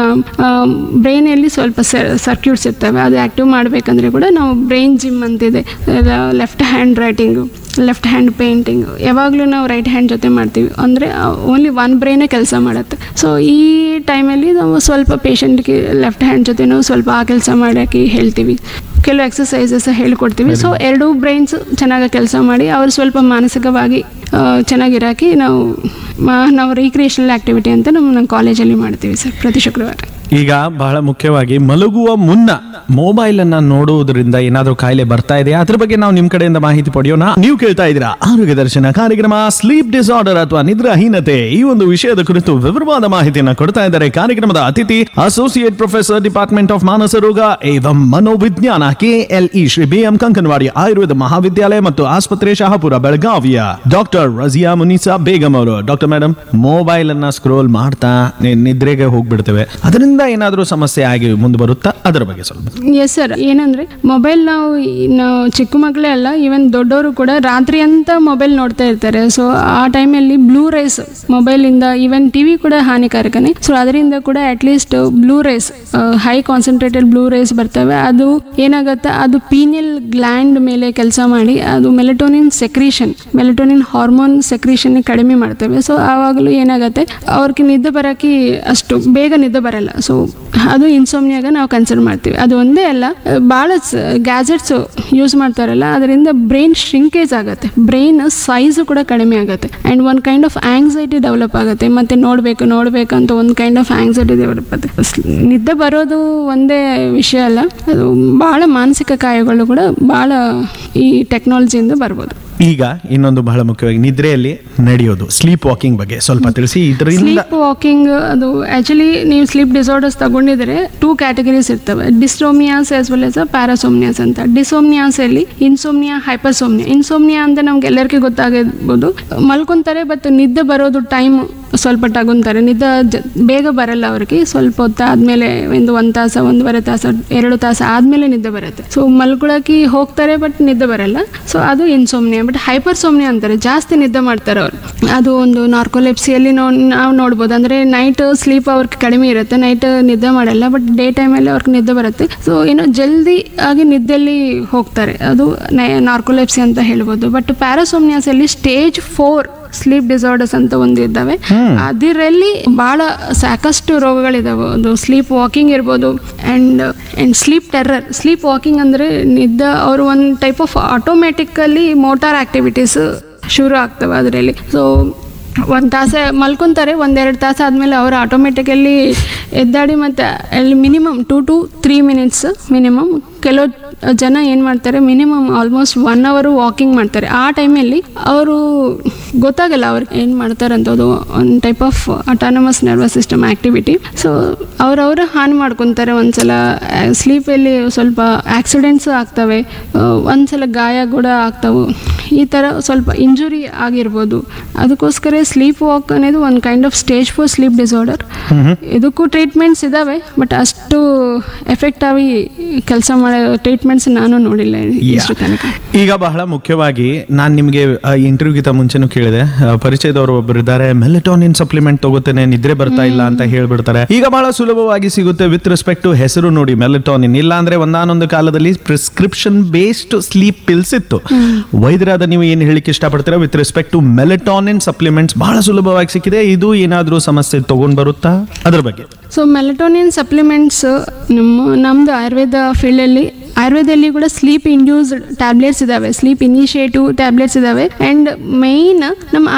B: ಬ್ರೈನಲ್ಲಿ ಸ್ವಲ್ಪ ಸರ್ಕ್ಯೂಟ್ಸ್ ಇರ್ತವೆ ಅದು ಆ್ಯಕ್ಟಿವ್ ಮಾಡಬೇಕಂದ್ರೆ ಕೂಡ ನಾವು ಬ್ರೈನ್ ಜಿಮ್ ಅಂತಿದೆ left hand writing left hand painting ಯಾವಾಗಲೂ ನಾವು ರೈಟ್ ಹ್ಯಾಂಡ್ ಜೊತೆ ಮಾಡ್ತೀವಿ ಅಂದರೆ ಓನ್ಲಿ ಒನ್ ಬ್ರೈನೇ ಕೆಲಸ ಮಾಡುತ್ತೆ ಸೊ ಈ ಟೈಮಲ್ಲಿ ನಾವು ಸ್ವಲ್ಪ ಪೇಷಂಟ್ಗೆ ಲೆಫ್ಟ್ ಹ್ಯಾಂಡ್ ಜೊತೆನೂ ಸ್ವಲ್ಪ ಆ ಕೆಲಸ ಮಾಡೋಕ್ಕೆ ಹೇಳ್ತೀವಿ ಕೆಲವು ಎಕ್ಸಸೈಸಸ್ ಹೇಳ್ಕೊಡ್ತೀವಿ ಸೊ ಎರಡೂ ಬ್ರೈನ್ಸ್ ಚೆನ್ನಾಗಿ ಕೆಲಸ ಮಾಡಿ ಅವರು ಸ್ವಲ್ಪ ಮಾನಸಿಕವಾಗಿ ಆ, ಚೆನ್ನಾಗಿರೋಕೆ ನಾವು ಮಾ- ನಾವು ರೀಕ್ರಿಯೇಷನಲ್ ಆ್ಯಕ್ಟಿವಿಟಿ ಅಂತ ನಮ್ಮ ನಮ್ಮ ಕಾಲೇಜಲ್ಲಿ ಮಾಡ್ತೀವಿ ಸರ್ ಪ್ರತಿ ಶುಕ್ರವಾರ
A: ಈಗ ಬಹಳ ಮುಖ್ಯವಾಗಿ ಮಲಗುವ ಮುನ್ನ ಮೊಬೈಲ್ ಅನ್ನ ನೋಡುವುದರಿಂದ ಏನಾದ್ರೂ ಕಾಯಿಲೆ ಬರ್ತಾ ಇದೆಯಾ ಅದ್ರ ಬಗ್ಗೆ ನಾವು ನಿಮ್ ಕಡೆಯಿಂದ ಮಾಹಿತಿ ಪಡೆಯೋಣ ನೀವು ಕೇಳ್ತಾ ಇದ್ದೀರಾ ಆರೋಗ್ಯ ದರ್ಶನ ಕಾರ್ಯಕ್ರಮ ಸ್ಲೀಪ್ ಡಿಸಾರ್ಡರ್ ಅಥವಾ ನಿದ್ರಾಹೀನತೆ ಈ ಒಂದು ವಿಷಯದ ಕುರಿತು ವಿವರವಾದ ಮಾಹಿತಿಯನ್ನ ಕೊಡ್ತಾ ಇದ್ದಾರೆ ಕಾರ್ಯಕ್ರಮದ ಅತಿಥಿ ಅಸೋಸಿಯೇಟ್ ಪ್ರೊಫೆಸರ್ ಡಿಪಾರ್ಟ್ಮೆಂಟ್ ಆಫ್ ಮಾನಸ ರೋಗ ಏವಂ ಮನೋವಿಜ್ಞಾನ KLE Shri B M Kankanawadi Ayurveda Mahavidyalaya ಮತ್ತು ಆಸ್ಪತ್ರೆ ಶಹಾಪುರ ಬೆಳಗಾವಿಯ ಡಾಕ್ಟರ್ ರಜಿಯಾ ಮುನಿಸಾ ಬೇಗಂ ಅವರು ಡಾಕ್ಟರ್ ಮೇಡಮ್ ಮೊಬೈಲ್ ಅನ್ನ ಸ್ಕ್ರೋಲ್ ಮಾಡ್ತಾ ನಿ- ನಿದ್ರೆಗೆ ಹೋಗ್ಬಿಡ್ತೇವೆ ಅದರಿಂದ ಏನಾದರೂ ಸಮಸ್ಯೆ ಆಗಿ ಮುಂದೆ ಬರುತ್ತಾ ಅದರ ಬಗ್ಗೆ ಸ್ವಲ್ಪ
B: ಎಸ್ ಸರ್ ಏನಂದ್ರೆ ಮೊಬೈಲ್ ನಾವು ಈ- ನಾವು ಚಿಕ್ಕ ಮಕ್ಕಳೇ ಅಲ್ಲ ಈವನ್ ದೊಡ್ಡವರು ಕೂಡ ರಾತ್ರಿ ಅಂತ ಮೊಬೈಲ್ ನೋಡ್ತಾ ಇರ್ತಾರೆ ಸೊ ಆ ಟೈಮಲ್ಲಿ ಬ್ಲೂ ರೈಸ್ ಮೊಬೈಲಿಂದ ಈವನ್ ಟಿ ವಿ ಕೂಡ ಹಾನಿಕಾರಕನೇ ಸೊ ಅದರಿಂದ ಕೂಡ at least blue rays high concentrated blue rays ಬರ್ತವೆ ಅದು ಏನಾಗುತ್ತೆ ಅದು ಪೀನಿಯಲ್ ಗ್ಲ್ಯಾಂಡ್ ಮೇಲೆ ಕೆಲಸ ಮಾಡಿ ಅದು melatonin secretion melatonin hormone secretion ಕಡಿಮೆ ಮಾಡ್ತವೆ ಸೊ ಆವಾಗಲೂ ಏನಾಗುತ್ತೆ ಅವ್ರಿಗೆ ನಿದ್ದೆ ಬರೋಕ್ಕೆ ಅಷ್ಟು ಬೇಗ ನಿದ್ದೆ ಬರಲ್ಲ ಸೊ ಅದು ಇನ್ಸೋಮ್ನಿಯಾಗ ನಾವು ಕನ್ಸಿಡರ್ ಮಾಡ್ತೀವಿ ಅದು ಒಂದೇ ಅಲ್ಲ ಭಾಳ ಗ್ಯಾಜೆಟ್ಸ್ ಯೂಸ್ ಮಾಡ್ತಾರಲ್ಲ ಅದರಿಂದ ಬ್ರೈನ್ ಶ್ರಿಂಕೇಜ್ ಆಗುತ್ತೆ ಬ್ರೈನ್ ಸೈಜು ಕೂಡ ಕಡಿಮೆ ಆಗುತ್ತೆ ಆ್ಯಂಡ್ ಒಂದು ಕೈಂಡ್ ಆಫ್ ಆಂಗ್ಸೈಟಿ ಡೆವಲಪ್ ಆಗುತ್ತೆ ಮತ್ತೆ ನೋಡಬೇಕು ನೋಡಬೇಕು ಅಂತ ಒಂದು ಕೈಂಡ್ ಆಫ್ ಆಂಗ್ಸೈಟಿ ಡೆವಲಪ್ ಆಗುತ್ತೆ ಸ್- ನಿದ್ದೆ ಬರೋದು ಒಂದೇ ವಿಷಯ ಅಲ್ಲ ಅದು ಭಾಳ ಮಾನಸಿಕ ಕಾಯಗಳು ಕೂಡ ಭಾಳ ಈ ಟೆಕ್ನಾಲಜಿಯಿಂದ ಬರ್ಬೋದು
A: ಈಗ ಇನ್ನೊಂದು ಬಹಳ ಮುಖ್ಯವಾಗಿ ನಿದ್ರೆಯಲ್ಲಿ ನಡೆಯೋದು ಸ್ಲೀಪ್ ವಾಕಿಂಗ್ ಬಗ್ಗೆ ಸ್ವಲ್ಪ ತಿಳಿಸಿ ಇದರಿಂದ
B: ಸ್ಲೀಪ್ ವಾಕಿಂಗ್ ಅದು ಆ್ಯಕ್ಚುಲಿ ನೀವು ಸ್ಲೀಪ್ ಡಿಸಾರ್ಡರ್ಸ್ ತಗೊಂಡಿದ್ರೆ ಟೂ ಕ್ಯಾಟಗರೀಸ್ ಇರ್ತವೆ dyssomnias as well as parasomnias ಅಂತ ಡಿಸೋಮ್ನಿಯಾಸ್ ಅಲ್ಲಿ ಇನ್ಸೋಮ್ನಿಯಾ ಹೈಪರ್ಸೋಮ್ನಿಯಾ ಇನ್ಸೋಮ್ನಿಯಾ ಅಂತ ನಮ್ಗೆ ಎಲ್ಲರಿಗೂ ಗೊತ್ತಾಗಿರ್ಬೋದು ಮಲ್ಕೊಂತಾರೆ ಬಟ್ ನಿದ್ದೆ ಬರೋದು ಟೈಮ್ ಸ್ವಲ್ಪ ತಗೊಂತಾರೆ ನಿದ್ದೆ ಜ- ಬೇಗ ಬರಲ್ಲ ಅವ್ರಿಗೆ ಸ್ವಲ್ಪ ಹೊತ್ತು ಆದಮೇಲೆ ಒಂದು ಒಂದು ತಾಸು ಒಂದೂವರೆ ತಾಸು ಎರಡು ತಾಸು ಆದಮೇಲೆ ನಿದ್ದೆ ಬರುತ್ತೆ ಸೊ ಮಲ್ಕೊಳಕ್ಕೆ ಹೋಗ್ತಾರೆ ಬಟ್ ನಿದ್ದೆ ಬರಲ್ಲ ಸೊ ಅದು ಇನ್ಸೋಮ್ನಿಯಾ ಬಟ್ ಹೈಪರ್ಸೋಮ್ನಿಯಾ ಅಂತಾರೆ ಜಾಸ್ತಿ ನಿದ್ದೆ ಮಾಡ್ತಾರೆ ಅವರು ಅದು ಒಂದು ನಾರ್ಕೋಲೆಪ್ಸಿಯಲ್ಲಿ ನೋ ನಾವು ನೋಡ್ಬೋದು ಅಂದರೆ ನೈಟ್ ಸ್ಲೀಪ್ ಅವ್ರಿಗೆ ಕಡಿಮೆ ಇರುತ್ತೆ ನೈಟ್ ನಿದ್ದೆ ಮಾಡಲ್ಲ ಬಟ್ ಡೇ ಟೈಮಲ್ಲಿ ಅವ್ರಿಗೆ ನಿದ್ದೆ ಬರುತ್ತೆ ಸೊ ಏನೋ ಜಲ್ದಿ ಆಗಿ ನಿದ್ದೆಯಲ್ಲಿ ಹೋಗ್ತಾರೆ ಅದು ನಾರ್ಕೋಲೆಪ್ಸಿ ಅಂತ ಹೇಳ್ಬೋದು ಬಟ್ ಪ್ಯಾರಾಸೋಮ್ನಿಯಾಸಲ್ಲಿ ಸ್ಟೇಜ್ ಫೋರ್ ಸ್ಲೀಪ್ ಡಿಸಾರ್ಡರ್ಸ್ ಅಂತ ಒಂದು ಇದ್ದಾವೆ ಅದರಲ್ಲಿ ಭಾಳ ಸಾಕಷ್ಟು ರೋಗಗಳಿದಾವೆ ಅದು ಸ್ಲೀಪ್ ವಾಕಿಂಗ್ ಇರ್ಬೋದು and and sleep terror sleep walking ಅಂದರೆ ನಿದ್ದೆ ಅವರು ಒಂದು type of automatically motor activities ಶುರು ಆಗ್ತವೆ ಅದರಲ್ಲಿ ಸೊ ಒಂದು ತಾಸು ಮಲ್ಕೊತಾರೆ ಒಂದೆರಡು ತಾಸು ಆದಮೇಲೆ ಅವರು ಆಟೋಮೆಟಿಕಲಿ ಎದ್ದಾಡಿ ಮತ್ತು ಅಲ್ಲಿ minimum two to three minutes minimum ಕೆಲವು ಜನ ಏನು ಮಾಡ್ತಾರೆ ಮಿನಿಮಮ್ ಆಲ್ಮೋಸ್ಟ್ ಒನ್ ಅವರು ವಾಕಿಂಗ್ ಮಾಡ್ತಾರೆ ಆ ಟೈಮಲ್ಲಿ ಅವರು ಗೊತ್ತಾಗಲ್ಲ ಅವ್ರಿಗೆ ಏನು ಮಾಡ್ತಾರೆ ಅಂತ ಅದು ಒಂದು type of autonomous nervous system activity so ಅವ್ರವ್ರ ಹಾನಿ ಮಾಡ್ಕೊತಾರೆ ಒಂದ್ಸಲ ಸ್ಲೀಪಲ್ಲಿ ಸ್ವಲ್ಪ ಆಕ್ಸಿಡೆಂಟ್ಸ್ ಆಗ್ತವೆ ಆ, ಒಂದ್ಸಲ ಗಾಯ ಕೂಡ ಆಗ್ತವೆ ಈ ಥರ ಸ್ವಲ್ಪ ಇಂಜುರಿ ಆಗಿರ್ಬೋದು ಅದಕ್ಕೋಸ್ಕರ ಸ್ಲೀಪ್ ವಾಕ್ ಅನ್ನೋದು ಒಂದು kind of stage four sleep disorder ಇದಕ್ಕೂ ಟ್ರೀಟ್ಮೆಂಟ್ಸ್ ಇದ್ದಾವೆ ಬಟ್ ಅಷ್ಟು ಎಫೆಕ್ಟ್ ಆಗಿ ಕೆಲಸ ಮಾಡೋ ಟ್ರೀಟ್ಮೆಂಟ್ಸ್ ನಾನು ನೋಡಿಲ್ಲ ಇಷ್ಟು ತನಕ
A: ಈಗ ಬಹಳ ಮುಖ್ಯವಾಗಿ ನಾನು ನಿಮಗೆ ಇಂಟರ್ವ್ಯೂಗಿಂತ ಮುಂಚೆನೂ ಕೇಳಿದೆ ಆ, ಪರಿಚಯದವರು ಒಬ್ಬರು ಇದ್ದಾರೆ ಮೆಲೆಟೋನಿನ್ ಸಪ್ಲಿಮೆಂಟ್ ತಗೋತೇನೆ ನಿದ್ರೆ ಬರ್ತಾ ಇಲ್ಲ ಅಂತ ಹೇಳ್ಬಿಡ್ತಾರೆ ಈಗ ಬಹಳ ಸುಲಭವಾಗಿ ಸಿಗುತ್ತೆ ವಿತ್ ರೆಸ್ಪೆಕ್ಟ್ ಟು ಹೆಸರು ನೋಡಿ ಮೆಲೆಟೋನಿನ್ ಇಲ್ಲ ಅಂದ್ರೆ ಒಂದಾನೊಂದು ಕಾಲದಲ್ಲಿ ಪ್ರಿಸ್ಕ್ರಿಪ್ಷನ್ ಬೇಸ್ಡ್ ಸ್ಲೀಪ್ ಪಿಲ್ಸ್ ಇತ್ತು ವೈದ್ಯರಾದ ನೀವು ಏನು ಹೇಳಿಕ್ಕೆ ಇಷ್ಟಪಡ್ತೀರಾ with respect to melatonin supplements ಬಹಳ ಸುಲಭವಾಗಿ ಸಿಕ್ಕಿದೆ ಇದು ಏನಾದರೂ ಸಮಸ್ಯೆ ತಗೊಂಡ್ ಬರುತ್ತಾ ಅದ್ರ ಬಗ್ಗೆ
B: ಸೊ ಮೆಲಟೋನಿನ್ ಸಪ್ಲಿಮೆಂಟ್ಸ್ ನಮ್ಮ ನಮ್ಮದು ಆಯುರ್ವೇದ ಫೀಲ್ಡಲ್ಲಿ ಆಯುರ್ವೇದದಲ್ಲಿ ಕೂಡ ಸ್ಲೀಪ್ ಇಂಡ್ಯೂಸ್ಡ್ ಟ್ಯಾಬ್ಲೆಟ್ಸ್ ಇದ್ದಾವೆ ಸ್ಲೀಪ್ ಇನಿಷಿಯೇಟಿವ್ ಟ್ಯಾಬ್ಲೆಟ್ಸ್ ಇದ್ದಾವೆ ಆ್ಯಂಡ್ ಮೈನ್ ನಮ್ಮ